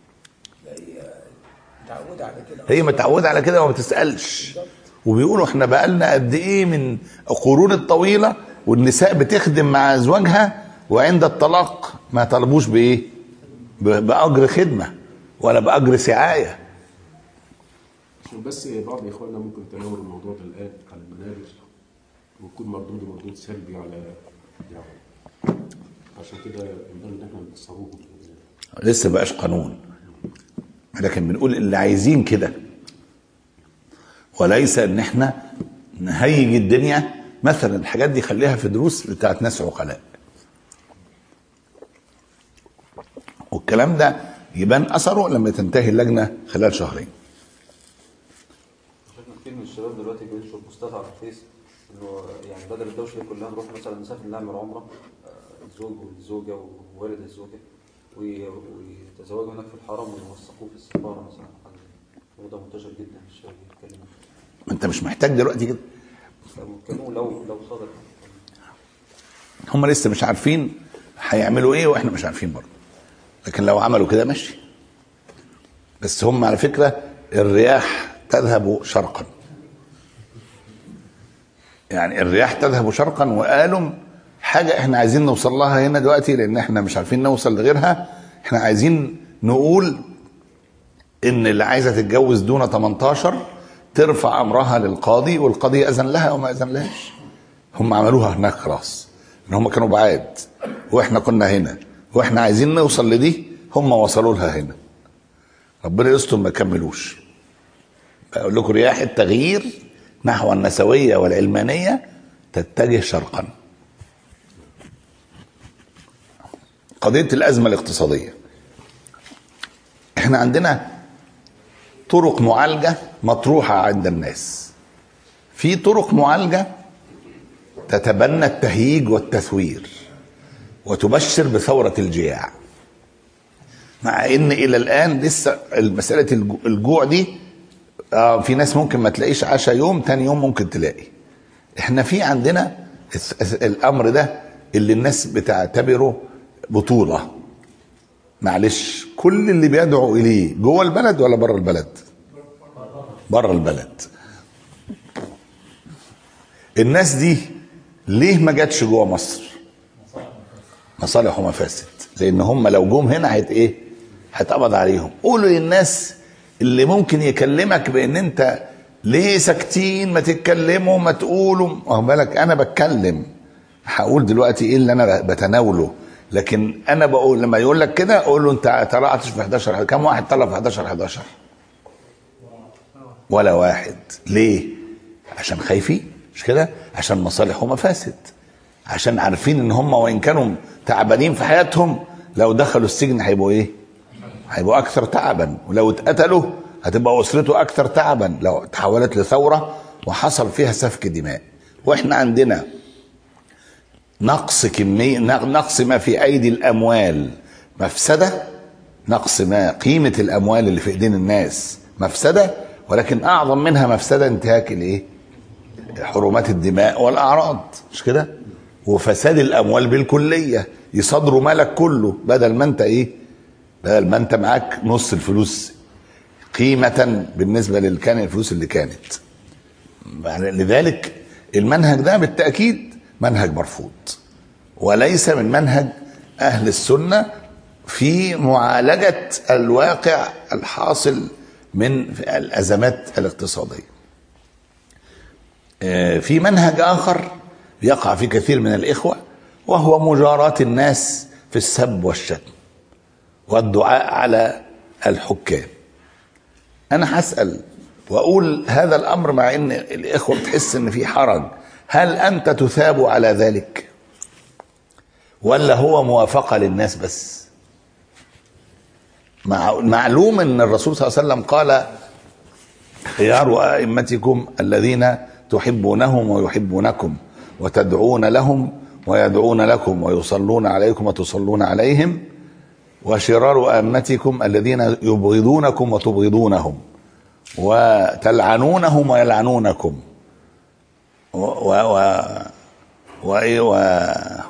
متعودة على كده هي متعوده على كده وما بتسالش وبيقولوا احنا بقالنا قد ايه من القرون الطويله والنساء بتخدم مع ازواجها وعند الطلاق ما طلبوش بايه ب- باجر خدمه ولا باجر سعايه عشان بس بعض اخواننا ممكن تناول الموضوع ده الان على المنابر ويكون مردود مردود سلبي على يعني عشان كده ينبغي ان احنا نكسروه لسه بقاش قانون لكن بنقول اللي عايزين كده وليس ان احنا نهيج الدنيا مثلا الحاجات دي خليها في دروس بتاعت ناس عقلاء والكلام ده يبان اثره لما تنتهي اللجنه خلال شهرين شفنا كتير من الشباب دلوقتي بينشر بوستات على الفيس انه يعني بدل الدوشه دي كلها نروح مثلا نسافر نعمل عمره آه، الزوج والزوجه ووالد الزوجه وي- ويتزوجوا هناك في الحرم ويوثقوه في السفاره مثلا وده منتشر جدا الشباب بيتكلموا ما انت مش محتاج دلوقتي كده فبيتكلموا لو لو صدق هم لسه مش عارفين هيعملوا ايه واحنا مش عارفين برضه لكن لو عملوا كده ماشي بس هم على فكره الرياح تذهب شرقا يعني الرياح تذهب شرقا وقالوا حاجه احنا عايزين نوصل لها هنا دلوقتي لان احنا مش عارفين نوصل لغيرها احنا عايزين نقول ان اللي عايزه تتجوز دون 18 ترفع امرها للقاضي والقاضي اذن لها وما اذن لهاش هم عملوها هناك خلاص ان هم كانوا بعاد واحنا كنا هنا واحنا عايزين نوصل لدي هم وصلوا لها هنا ربنا يستر ما كملوش بقول لكم رياح التغيير نحو النسويه والعلمانيه تتجه شرقا قضيه الازمه الاقتصاديه احنا عندنا طرق معالجه مطروحه عند الناس في طرق معالجه تتبنى التهييج والتثوير وتبشر بثوره الجياع مع ان الى الان لسه مساله الجو- الجوع دي آه في ناس ممكن ما تلاقيش عشاء يوم تاني يوم ممكن تلاقي احنا في عندنا الس- الس- الامر ده اللي الناس بتعتبره بطوله معلش كل اللي بيدعو اليه جوه البلد ولا بره البلد بره البلد الناس دي ليه ما جاتش جوه مصر مصالح ومفاسد لان هم لو جم هنا هيت ايه هتقبض عليهم قولوا للناس اللي ممكن يكلمك بان انت ليه ساكتين ما تتكلموا ما تقولوا واخد بالك انا بتكلم هقول دلوقتي ايه اللي انا بتناوله لكن انا بقول لما يقول لك كده قول له انت طلعتش في 11 كم واحد طلع في 11 11 ولا واحد ليه عشان خايفين مش كده عشان مصالح ومفاسد عشان عارفين ان هم وان كانوا تعبانين في حياتهم لو دخلوا السجن هيبقوا ايه هيبقوا اكثر تعبا ولو اتقتلوا هتبقى اسرته اكثر تعبا لو تحولت لثوره وحصل فيها سفك دماء واحنا عندنا نقص كميه نقص ما في ايدي الاموال مفسده نقص ما قيمه الاموال اللي في ايدين الناس مفسده ولكن اعظم منها مفسده انتهاك الايه حرمات الدماء والاعراض مش كده وفساد الاموال بالكليه يصادروا مالك كله بدل ما انت ايه بدل ما انت معاك نص الفلوس قيمة بالنسبة لكان الفلوس اللي كانت لذلك المنهج ده بالتأكيد منهج مرفوض وليس من منهج أهل السنة في معالجة الواقع الحاصل من الأزمات الاقتصادية آه، في منهج آخر يقع في كثير من الإخوة وهو مجاراة الناس في السب والشتم والدعاء على الحكام انا هسال واقول هذا الامر مع ان الاخوه بتحس ان في حرج هل انت تثاب على ذلك ولا هو موافقه للناس بس مع معلوم ان الرسول صلى الله عليه وسلم قال خيار ائمتكم الذين تحبونهم ويحبونكم وتدعون لهم ويدعون لكم ويصلون عليكم وتصلون عليهم وشرار أئمتكم الذين يبغضونكم وتبغضونهم وتلعنونهم ويلعنونكم و و و و و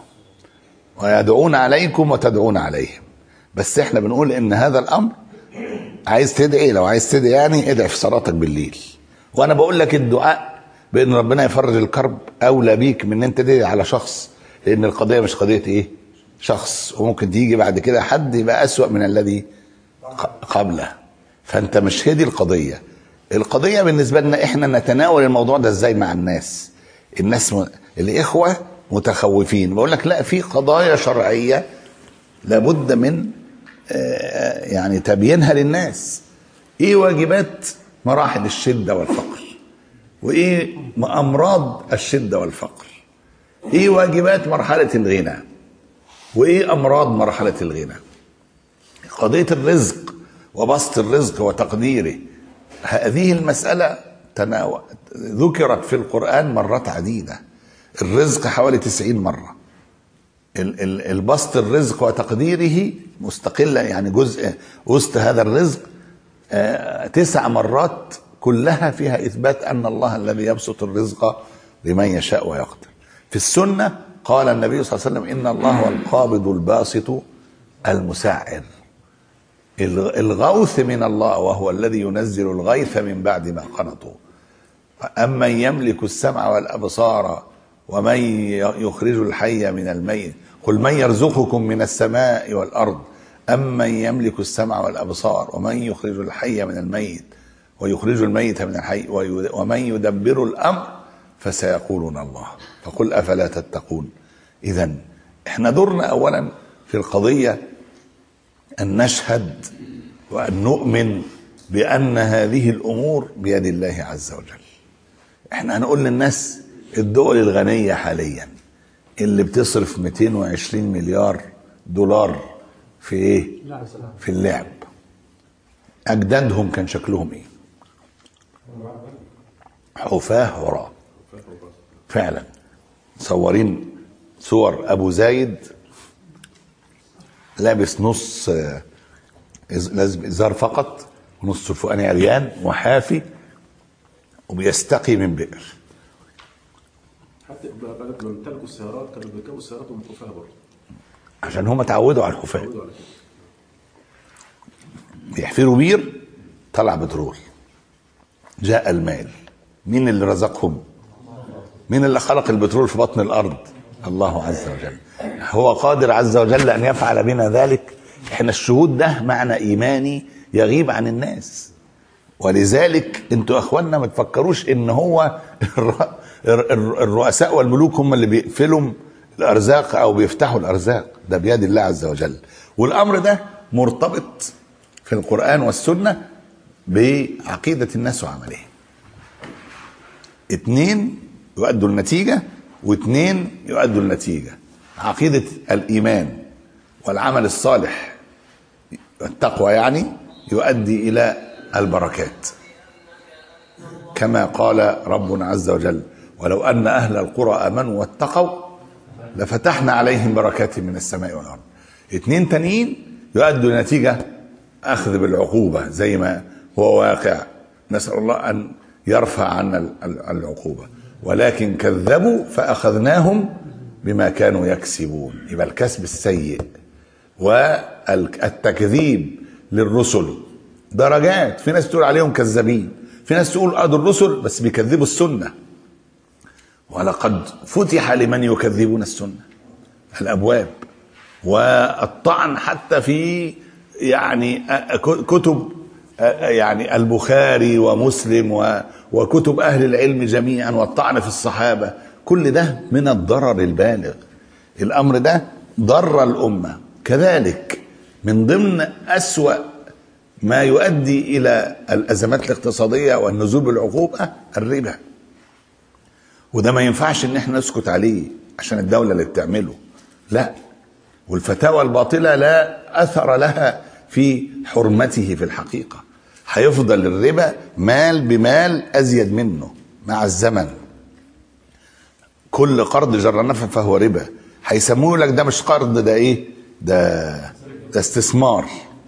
ويدعون عليكم وتدعون عليهم بس احنا بنقول ان هذا الامر عايز تدعي لو عايز تدعي يعني ادعي في صلاتك بالليل وانا بقول لك الدعاء بان ربنا يفرج الكرب اولى بيك من ان انت تدعي على شخص لان القضيه مش قضيه ايه شخص وممكن تيجي بعد كده حد يبقى اسوا من الذي ق- قبله فانت مش هي دي القضيه القضيه بالنسبه لنا احنا نتناول الموضوع ده ازاي مع الناس الناس م... الاخوه متخوفين بقول لك لا في قضايا شرعيه لابد من آه، يعني تبيينها للناس ايه واجبات مراحل الشده والفقر وايه امراض الشده والفقر ايه واجبات مرحله الغنى وايه امراض مرحله الغنى قضيه الرزق وبسط الرزق وتقديره هذه المساله تناول ذكرت في القران مرات عديده الرزق حوالي تسعين مره ال- ال- البسط الرزق وتقديره مستقلة يعني جزء وسط هذا الرزق آه، تسع مرات كلها فيها إثبات أن الله الذي يبسط الرزق لمن يشاء ويقدر في السنة قال النبي صلى الله عليه وسلم إن الله هو القابض الباسط المسعر الغ- الغوث من الله وهو الذي ينزل الغيث من بعد ما قنطوا أمن يملك السمع والأبصار ومن يخرج الحي من الميت قل من يرزقكم من السماء والأرض أمن يملك السمع والأبصار ومن يخرج الحي من الميت ويخرج الميت من الحي وي- ومن يدبر الأمر فسيقولون الله فقل أفلا تتقون إذا احنا دورنا أولا في القضية أن نشهد وأن نؤمن بأن هذه الأمور بيد الله عز وجل احنا هنقول للناس الدول الغنية حاليا اللي بتصرف 220 مليار دولار في ايه في اللعب اجدادهم كان شكلهم ايه حفاة عراة فعلا مصورين صور ابو زايد لابس نص آه، إز- لازم ازار فقط ونص الفوقاني عريان وحافي وبيستقي من بئر حتى بلد ما امتلكوا السيارات كانوا بيركبوا السيارات وهم خفاها برضه عشان هم اتعودوا على الحفاة اتعودوا على كده بيحفروا بير طلع بترول جاء المال مين اللي رزقهم مين اللي خلق البترول في بطن الارض الله عز وجل هو قادر عز وجل ان يفعل بنا ذلك احنا الشهود ده معنى ايماني يغيب عن الناس ولذلك انتوا اخواننا ما تفكروش ان هو الر- الر- الرؤساء والملوك هم اللي بيقفلوا الارزاق او بيفتحوا الارزاق ده بيد الله عز وجل والامر ده مرتبط في القران والسنه بعقيده الناس وعملهم اتنين يؤدوا النتيجه واتنين يؤدوا النتيجه عقيده الايمان والعمل الصالح التقوى يعني يؤدي الى البركات كما قال ربنا عز وجل ولو ان اهل القرى امنوا واتقوا لفتحنا عليهم بركات من السماء والارض اتنين تانيين يؤدوا نتيجه اخذ بالعقوبه زي ما هو واقع نسال الله ان يرفع عنا ال- ال- العقوبه ولكن كذبوا فاخذناهم بما كانوا يكسبون يبقى الكسب السيء والتكذيب للرسل درجات في ناس تقول عليهم كذابين في ناس تقول اه دول الرسل بس بيكذبوا السنه ولقد فتح لمن يكذبون السنه الابواب والطعن حتى في يعني كتب يعني البخاري ومسلم و- وكتب اهل العلم جميعا والطعن في الصحابه كل ده من الضرر البالغ الامر ده ضر الامه كذلك من ضمن اسوا ما يؤدي الى الازمات الاقتصاديه والنزول بالعقوبه الربا وده ما ينفعش ان احنا نسكت عليه عشان الدوله اللي بتعمله لا والفتاوى الباطله لا اثر لها في حرمته في الحقيقه هيفضل الربا مال بمال ازيد منه مع الزمن كل قرض جر نفع فهو ربا هيسموه لك ده مش قرض ده ايه ده ده استثمار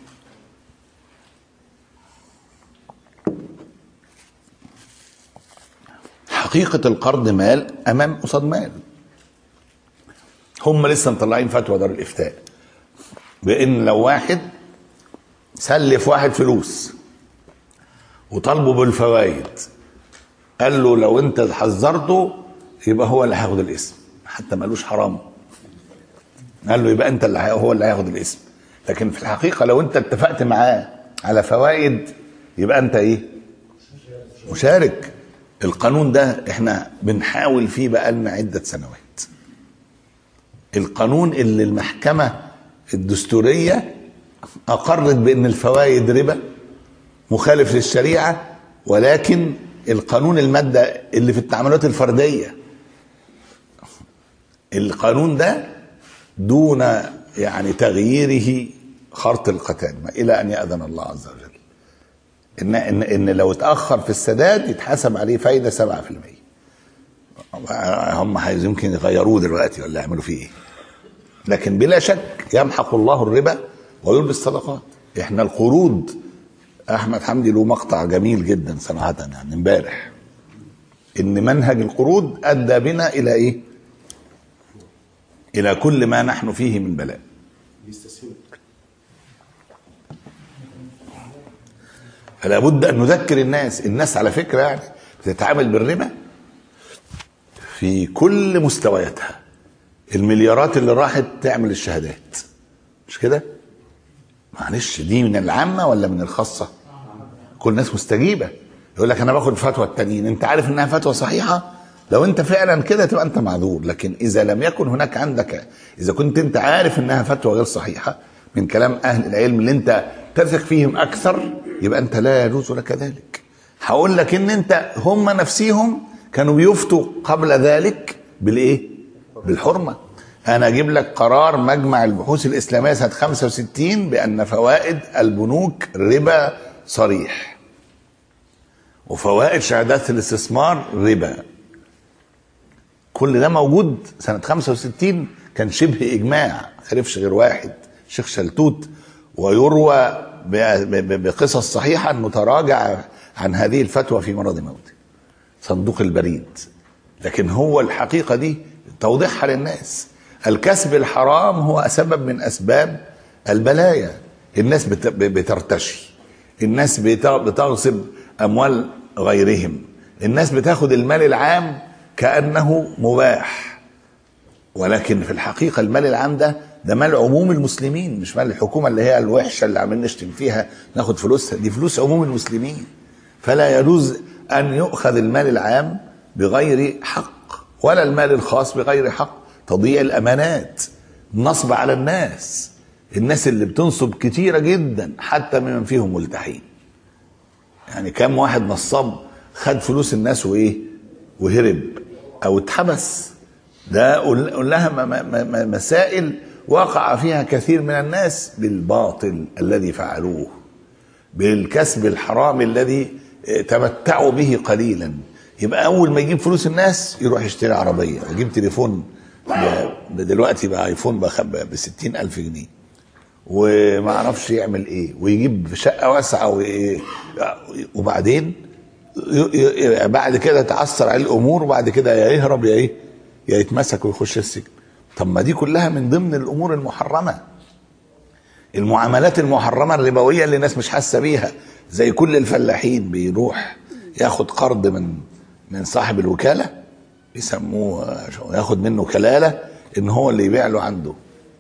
حقيقة القرض مال أمام قصاد مال هم لسه مطلعين فتوى دار الإفتاء بأن لو واحد سلف واحد فلوس وطالبه بالفوائد قال له لو انت حذرته يبقى هو اللي هياخد الاسم حتى ما قالوش حرام قال له يبقى انت اللي هي- هو اللي هياخد الاسم لكن في الحقيقه لو انت اتفقت معاه على فوائد يبقى انت ايه مشارك القانون ده احنا بنحاول فيه بقالنا عده سنوات القانون اللي المحكمه الدستوريه اقرت بان الفوائد ربا مخالف للشريعه ولكن القانون الماده اللي في التعاملات الفرديه القانون ده دون يعني تغييره خرط القتال الى ان ياذن الله عز وجل ان ان ان لو اتاخر في السداد يتحسب عليه فايده 7% هم عايز يمكن يغيروه دلوقتي ولا يعملوا فيه ايه لكن بلا شك يمحق الله الربا ويلبي الصدقات احنا القروض احمد حمدي له مقطع جميل جدا صراحه يعني امبارح ان منهج القروض ادى بنا الى ايه الى كل ما نحن فيه من بلاء بيستسهلوا فلا بد ان نذكر الناس الناس على فكره يعني بتتعامل بالربا في كل مستوياتها المليارات اللي راحت تعمل الشهادات مش كده معلش دي من العامه ولا من الخاصه كل الناس مستجيبه يقول لك انا باخد فتوى التانيين انت عارف انها فتوى صحيحه لو انت فعلا كده تبقى انت معذور لكن اذا لم يكن هناك عندك اذا كنت انت عارف انها فتوى غير صحيحه من كلام اهل العلم اللي انت تثق فيهم اكثر يبقى انت لا يجوز لك ذلك هقول لك ان انت هم نفسيهم كانوا بيفتوا قبل ذلك بالايه بالحرمه انا اجيب لك قرار مجمع البحوث الاسلاميه سنه 65 بان فوائد البنوك ربا صريح وفوائد شهادات الاستثمار ربا كل ده موجود سنة 65 كان شبه إجماع خلفش غير واحد شيخ شلتوت ويروى ب- ب- بقصص صحيحة أنه تراجع عن هذه الفتوى في مرض موته صندوق البريد لكن هو الحقيقة دي توضيحها للناس الكسب الحرام هو سبب من أسباب البلايا الناس بت- بترتشي الناس بت- بتغصب أموال غيرهم الناس بتاخد المال العام كأنه مباح ولكن في الحقيقة المال العام ده ده مال عموم المسلمين مش مال الحكومة اللي هي الوحشة اللي عمالين نشتم فيها ناخد فلوسها دي فلوس عموم المسلمين فلا يجوز أن يؤخذ المال العام بغير حق ولا المال الخاص بغير حق تضييع الأمانات النصب على الناس الناس اللي بتنصب كتيرة جدا حتى ممن فيهم ملتحين يعني كم واحد نصاب خد فلوس الناس وايه وهرب او اتحبس ده قل قل لها م- م- م- مسائل وقع فيها كثير من الناس بالباطل الذي فعلوه بالكسب الحرام الذي تمتعوا به قليلا يبقى اول ما يجيب فلوس الناس يروح يشتري عربيه يجيب تليفون ب- دلوقتي بقى ايفون ب 60 الف جنيه وما اعرفش يعمل ايه ويجيب شقه واسعه وإيه وبعدين ي- ي- بعد كده تعثر عليه الامور وبعد كده يا يهرب يا ايه يا يتمسك ويخش السجن طب ما دي كلها من ضمن الامور المحرمه المعاملات المحرمه الربويه اللي الناس مش حاسه بيها زي كل الفلاحين بيروح ياخد قرض من من صاحب الوكاله يسموه ياخد منه كلاله ان هو اللي يبيع له عنده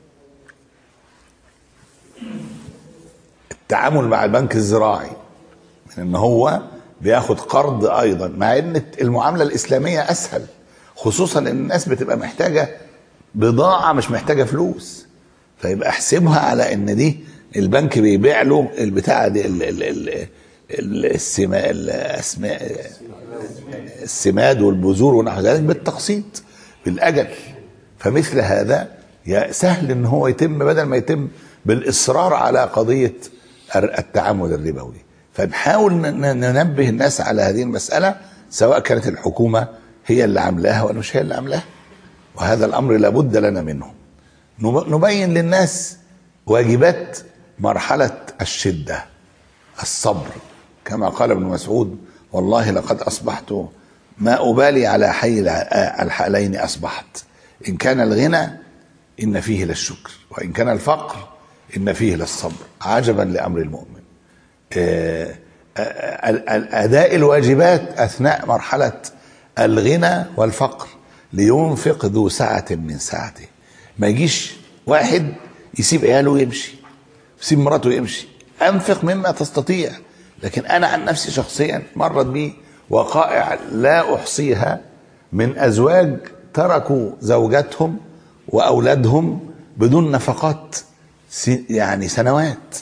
التعامل مع البنك الزراعي من ان هو بياخد قرض ايضا مع ان المعامله الاسلاميه اسهل خصوصا ان الناس بتبقى محتاجه بضاعه مش محتاجه فلوس فيبقى احسبها على ان دي البنك بيبيع له البتاعه دي ال ال ال ال- السما الاسماء السماد والبذور ونحو ذلك بالتقسيط بالاجل فمثل هذا يا سهل ان هو يتم بدل ما يتم بالاصرار على قضيه التعامل الربوي فنحاول ن- ن- ننبه الناس على هذه المساله سواء كانت الحكومه هي اللي عاملاها ولا مش هي اللي عاملاها وهذا الامر لابد لنا منه نب- نبين للناس واجبات مرحله الشده الصبر كما قال ابن مسعود والله لقد اصبحت ما ابالي على حي الع- الحالين اصبحت ان كان الغنى ان فيه للشكر وان كان الفقر ان فيه للصبر عجبا لامر المؤمن آه، آه، ال- ال- اداء الواجبات اثناء مرحله الغنى والفقر لينفق ذو سعه من سعته ما يجيش واحد يسيب عياله ويمشي يسيب مراته ويمشي انفق مما تستطيع لكن انا عن نفسي شخصيا مرت بي وقائع لا احصيها من ازواج تركوا زوجاتهم واولادهم بدون نفقات س- يعني سنوات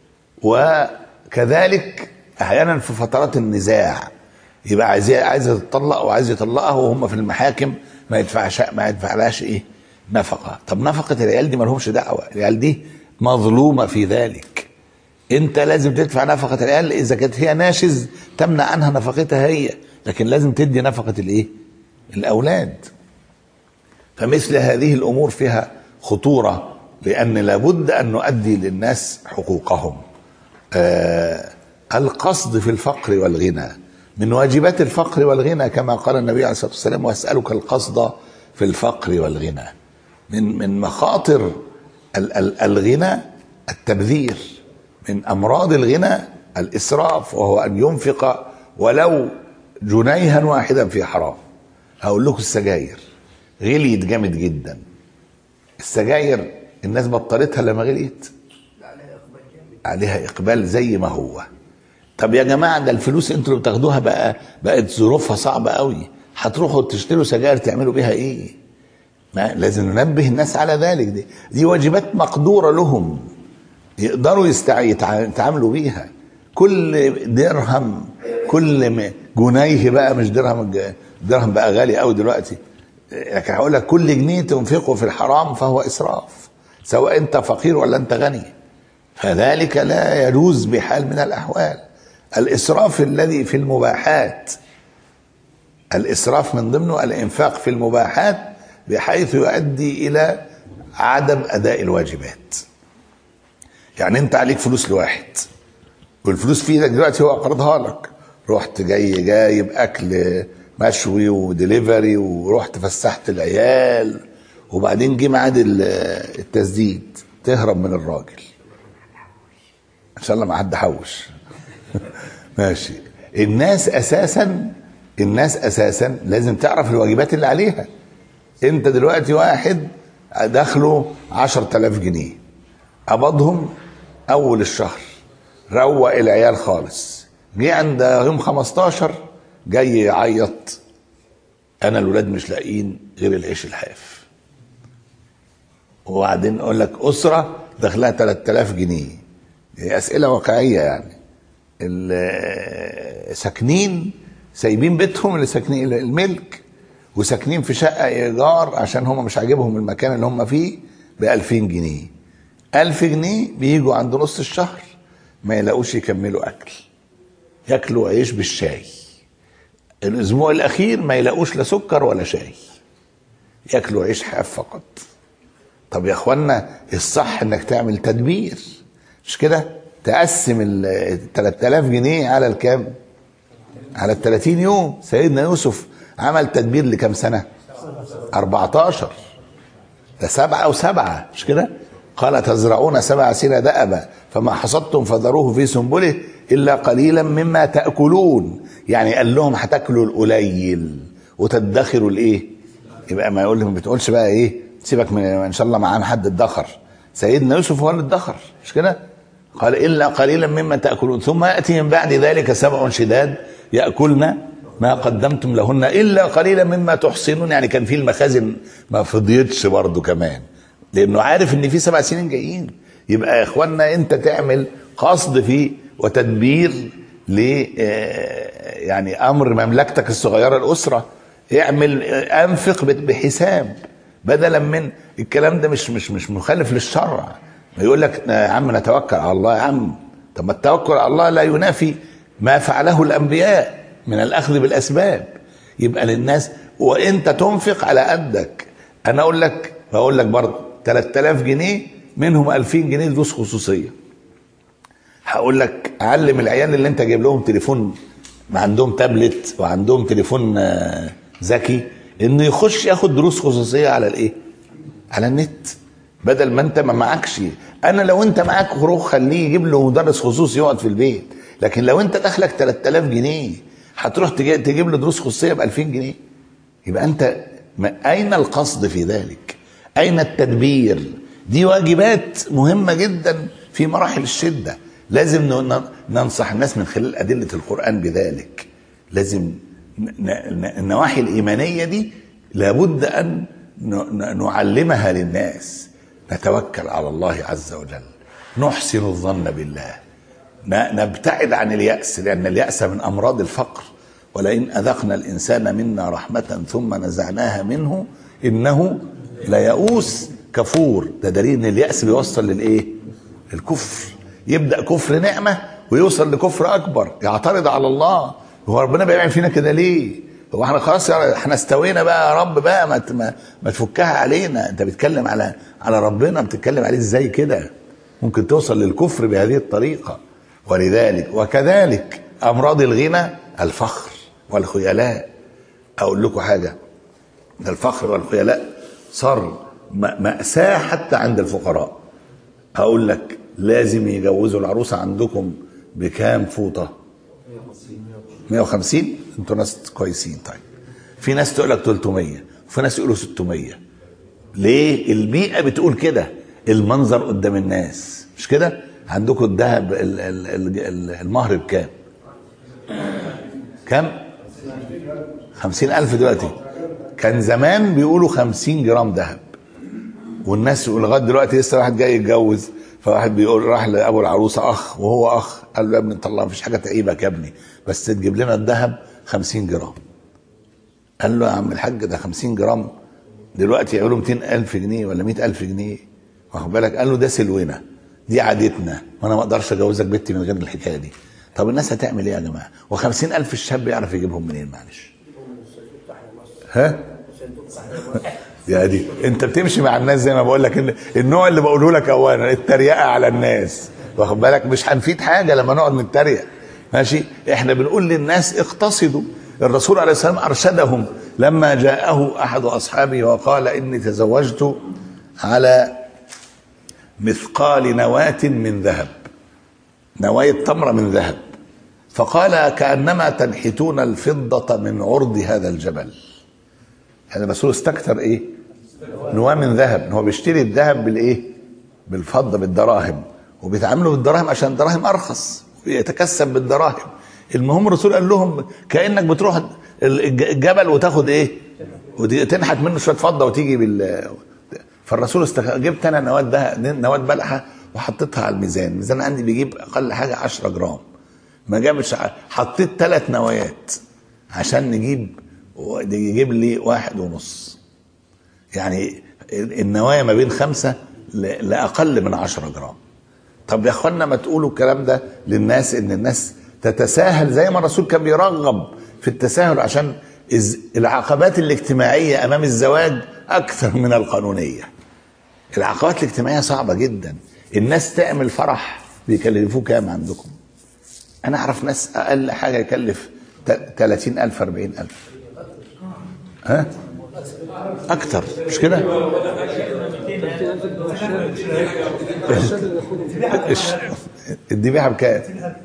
وكذلك احيانا في فترات النزاع يبقى عايز عايزه تطلق وعايز يطلقها وهم في المحاكم ما يدفعش ما يدفعلهاش ايه نفقه طب نفقه العيال دي ما لهمش دعوه العيال دي مظلومه في ذلك انت لازم تدفع نفقه العيال اذا كانت هي ناشز تمنع عنها نفقتها هي لكن لازم تدي نفقه الايه الاولاد فمثل هذه الامور فيها خطوره لان لابد ان نؤدي للناس حقوقهم آه القصد في الفقر والغنى من واجبات الفقر والغنى كما قال النبي عليه الصلاه والسلام واسالك القصد في الفقر والغنى من من مخاطر ال- ال- الغنى التبذير من امراض الغنى الاسراف وهو ان ينفق ولو جنيها واحدا في حرام هقول لكم السجاير غليت جامد جدا السجاير الناس بطلتها لما غليت عليها اقبال زي ما هو طب يا جماعه ده الفلوس انتوا اللي بتاخدوها بقى بقت ظروفها صعبه قوي هتروحوا تشتروا سجاير تعملوا بيها ايه ما لازم ننبه الناس على ذلك دي دي واجبات مقدوره لهم يقدروا يستع... يتع- يتعاملوا بيها كل درهم كل م- جنيه بقى مش درهم ج- درهم بقى غالي قوي دلوقتي لكن هقول لك كل جنيه تنفقه في الحرام فهو اسراف سواء انت فقير ولا انت غني فذلك لا يجوز بحال من الاحوال الاسراف الذي في المباحات الاسراف من ضمنه الانفاق في المباحات بحيث يؤدي الى عدم اداء الواجبات يعني انت عليك فلوس لواحد والفلوس في ايدك دلوقتي هو قرضها لك رحت جاي جايب اكل مشوي ودليفري ورحت فسحت العيال وبعدين جه ميعاد ال- التسديد تهرب من الراجل ان شاء الله ما حد حوش ماشي الناس اساسا الناس اساسا لازم تعرف الواجبات اللي عليها انت دلوقتي واحد دخله عشر تلاف جنيه قبضهم اول الشهر روق العيال خالص جه عند يوم 15 جاي يعيط انا الولاد مش لاقيين غير العيش الحاف وبعدين اقول لك اسره دخلها 3000 جنيه دي اسئله واقعيه يعني ال- ساكنين سايبين بيتهم اللي ساكنين الملك وساكنين في شقه ايجار عشان هم مش عاجبهم المكان اللي هم فيه ب 2000 جنيه 1000 جنيه بيجوا عند نص الشهر ما يلاقوش يكملوا اكل ياكلوا عيش بالشاي الاسبوع الاخير ما يلاقوش لا سكر ولا شاي ياكلوا عيش حاف فقط طب يا اخوانا الصح انك تعمل تدبير مش كده تقسم ال 3000 جنيه على الكام على ال 30 يوم سيدنا يوسف عمل تدبير لكام سنه 14 ده سبعة وسبعة مش كده قال تزرعون سبع سنة دأبا فما حصدتم فذروه في سنبله إلا قليلا مما تأكلون يعني قال لهم هتاكلوا القليل وتدخروا الايه يبقى ما يقول ما بتقولش بقى ايه سيبك من ان شاء الله معانا حد ادخر سيدنا يوسف هو اللي ادخر مش كده قال الا قليلا مما تاكلون ثم ياتي من بعد ذلك سبع شداد ياكلن ما قدمتم لهن الا قليلا مما تحصنون يعني كان في المخازن ما فضيتش برضه كمان لانه عارف ان في سبع سنين جايين يبقى يا اخوانا انت تعمل قصد فيه وتدبير ل آه، يعني امر مملكتك الصغيره الاسره اعمل آه، انفق بحساب بدلا من الكلام ده مش مش مش مخالف للشرع ما يقول لك يا عم نتوكل على الله يا عم طب ما التوكل على الله لا ينافي ما فعله الانبياء من الاخذ بالاسباب يبقى للناس وانت تنفق على قدك انا اقول لك بقول لك برضه 3000 جنيه منهم 2000 جنيه دروس خصوصيه هقول لك علم العيال اللي انت جايب لهم تليفون ما عندهم تابلت وعندهم تليفون آه، ذكي انه يخش ياخد دروس خصوصيه على الايه على النت بدل ما انت ما معكش انا لو انت معاك خروج خليه يجيب له مدرس خصوصي يقعد في البيت لكن لو انت دخلك 3000 جنيه هتروح تجي- تجيب له دروس خصوصيه ب 2000 جنيه يبقى انت ما اين القصد في ذلك اين التدبير دي واجبات مهمه جدا في مراحل الشده لازم ن- ننصح الناس من خلال ادله القران بذلك لازم ن- ن- النواحي الايمانيه دي لابد ان ن- ن- نعلمها للناس نتوكل على الله عز وجل نحسن الظن بالله ن- نبتعد عن اليأس لأن اليأس من أمراض الفقر ولئن أذقنا الإنسان منا رحمة ثم نزعناها منه إنه ليئوس كفور ده دليل إن اليأس بيوصل للإيه؟ الكفر يبدأ كفر نعمة ويوصل لكفر أكبر يعترض على الله هو ربنا بيعمل فينا كده ليه؟ هو احنا خلاص يا- احنا استوينا بقى يا رب بقى ما ت- ما, ما تفكها علينا انت بتتكلم على على ربنا بتتكلم عليه ازاي كده ممكن توصل للكفر بهذه الطريقه ولذلك وكذلك امراض الغنى الفخر والخيلاء اقول لكم حاجه ده الفخر والخيلاء صار م- مأساة حتى عند الفقراء هقول لك لازم يجوزوا العروسة عندكم بكام فوطة 150 انتوا ناس كويسين طيب في ناس تقول لك 300 وفي ناس يقولوا 600 ليه البيئة بتقول كده المنظر قدام الناس مش كده عندكم الذهب ال- ال- ال- ال- المهر بكام كام خمسين ألف دلوقتي كان زمان بيقولوا خمسين جرام ذهب والناس لغايه دلوقتي لسه واحد جاي يتجوز فواحد بيقول راح لابو العروسه اخ وهو اخ قال له يا ابني طلع مفيش حاجه تعيبك يا ابني بس تجيب لنا الذهب 50 جرام قال له يا عم الحاج ده 50 جرام دلوقتي يعملوا 200 ألف جنيه ولا 100 ألف جنيه واخد بالك قال له ده سلونا دي عادتنا وانا ما اقدرش اجوزك بنتي من غير الحكايه دي طب الناس هتعمل ايه يا جماعه و50 ألف الشاب يعرف يجيبهم منين معلش ها يا دي انت بتمشي مع الناس زي ما بقول لك إن- النوع اللي بقوله لك اولا التريقه على الناس واخد بالك مش هنفيد حاجه لما نقعد نتريق ماشي احنا بنقول للناس اقتصدوا الرسول عليه السلام ارشدهم لما جاءه احد اصحابه وقال اني تزوجت على مثقال نواة من ذهب نواة تمرة من ذهب فقال كأنما تنحتون الفضة من عرض هذا الجبل يعني الرسول استكثر ايه نواة من ذهب هو بيشتري الذهب بالايه بالفضة بالدراهم وبيتعاملوا بالدراهم عشان الدراهم ارخص ويتكسب بالدراهم المهم الرسول قال لهم كانك بتروح الج- الجبل وتاخد ايه وتنحت منه شويه فضه وتيجي بال فالرسول استخ... جبت انا نواه ده نواه بلحه وحطيتها على الميزان الميزان عندي بيجيب اقل حاجه 10 جرام ما جابش ع- حطيت ثلاث نوايات عشان نجيب يجيب لي واحد ونص يعني النوايا ما بين خمسة ل- لأقل من عشرة جرام طب يا اخوانا ما تقولوا الكلام ده للناس ان الناس تتساهل زي ما الرسول كان بيرغب في التساهل عشان إز- العقبات الاجتماعية امام الزواج اكثر من القانونية العقبات الاجتماعية صعبة جدا الناس تعمل فرح بيكلفوه كام عندكم انا اعرف ناس اقل حاجة يكلف 30000 40000 ها اكتر مش كده الش- الذبيحه بكام؟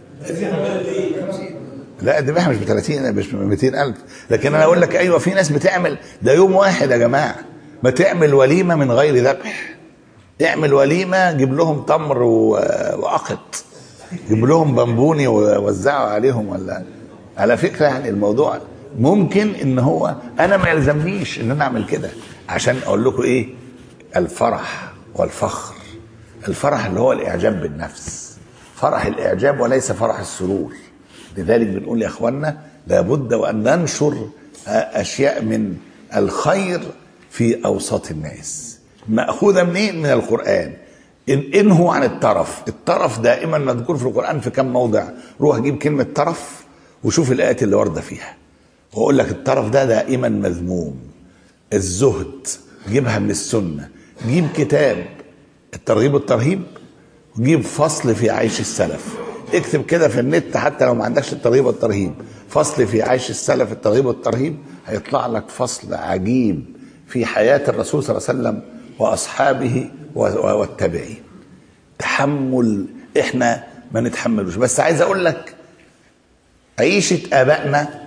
لا الذبيحه مش ب 30 مش ب 200 الف لكن انا اقول لك ايوه في ناس بتعمل ده يوم واحد يا جماعه ما تعمل وليمه من غير ذبح اعمل وليمه جيب لهم تمر و- وعقد جيب لهم بامبوني ووزعوا عليهم ولا على فكره يعني الموضوع ممكن ان هو انا ما يلزمنيش ان انا اعمل كده عشان اقول لكم ايه الفرح والفخر الفرح اللي هو الاعجاب بالنفس فرح الاعجاب وليس فرح السرور لذلك بنقول يا اخوانا لابد وان ننشر اشياء من الخير في اوساط الناس ماخوذه منين من القران إن انهوا عن الترف الترف دائما مذكور في القران في كم موضع روح جيب كلمه ترف وشوف الايات اللي وارده فيها واقول لك الترف ده دائما مذموم الزهد جيبها من السنه جيب كتاب الترغيب والترهيب وجيب فصل في عيش السلف اكتب كده في النت حتى لو ما عندكش الترغيب والترهيب فصل في عيش السلف الترغيب والترهيب هيطلع لك فصل عجيب في حياة الرسول صلى الله عليه وسلم وأصحابه و- والتابعين تحمل احنا ما نتحملوش بس عايز اقول لك عيشة آبائنا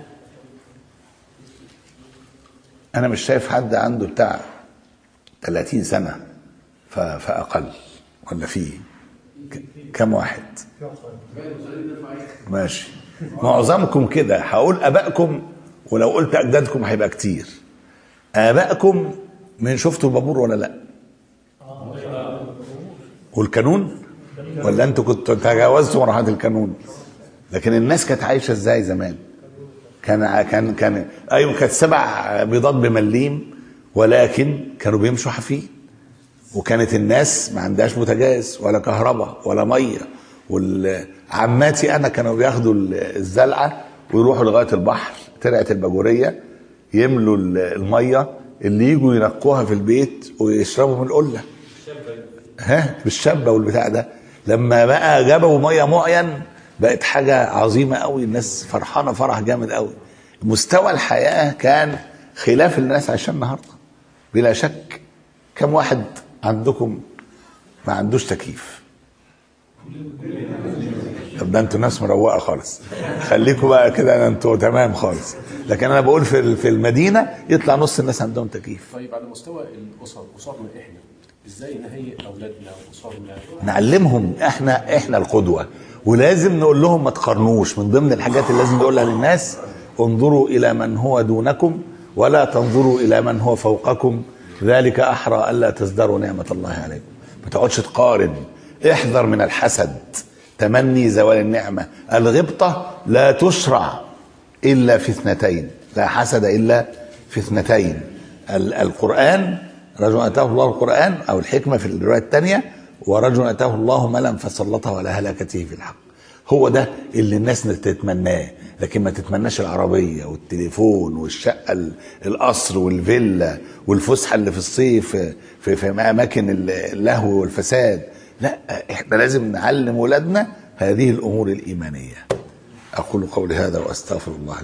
أنا مش شايف حد عنده بتاع 30 سنة ف- فأقل ولا في ك- كم واحد ماشي معظمكم كده هقول ابائكم ولو قلت اجدادكم هيبقى كتير ابائكم من شفتوا البابور ولا لا والكانون ولا انتوا كنتوا تجاوزتوا مرحله الكانون لكن الناس كانت عايشه ازاي زمان كان كان كان ايوه كانت سبع بيضات بمليم ولكن كانوا بيمشوا حافين وكانت الناس ما عندهاش بوتاجاز ولا كهرباء ولا ميه والعماتي انا كانوا بياخدوا الزلعه ويروحوا لغايه البحر ترعه الباجوريه يملوا الميه اللي يجوا ينقوها في البيت ويشربوا من القله ها بالشبه والبتاع ده لما بقى جابوا ميه معين بقت حاجه عظيمه قوي الناس فرحانه فرح جامد قوي مستوى الحياه كان خلاف اللي الناس عايشاه النهارده بلا شك كم واحد عندكم ما عندوش تكييف طب ده انتوا ناس مروقه خالص خليكم بقى كده انتوا تمام خالص لكن انا بقول في في المدينه يطلع نص الناس عندهم تكييف طيب على مستوى الاسر اسرنا احنا ازاي نهيئ اولادنا واسرنا نعلمهم احنا احنا القدوه ولازم نقول لهم ما تقارنوش من ضمن الحاجات اللي لازم نقولها للناس انظروا الى من هو دونكم ولا تنظروا الى من هو فوقكم ذلك احرى الا تزدروا نعمه الله عليكم ما تقعدش تقارن احذر من الحسد تمني زوال النعمة الغبطة لا تشرع إلا في اثنتين لا حسد إلا في اثنتين ال- القرآن رجل أتاه الله القرآن أو الحكمة في الرواية الثانية ورجل أتاه الله ملا فسلطه على هلاكته في الحق هو ده اللي الناس تتمناه لكن ما تتمناش العربية والتليفون والشقة ال- القصر والفيلا والفسحة اللي في الصيف في, في أماكن اللهو والفساد لا احنا لازم نعلم ولادنا هذه الأمور الإيمانية أقول قولي هذا وأستغفر الله لي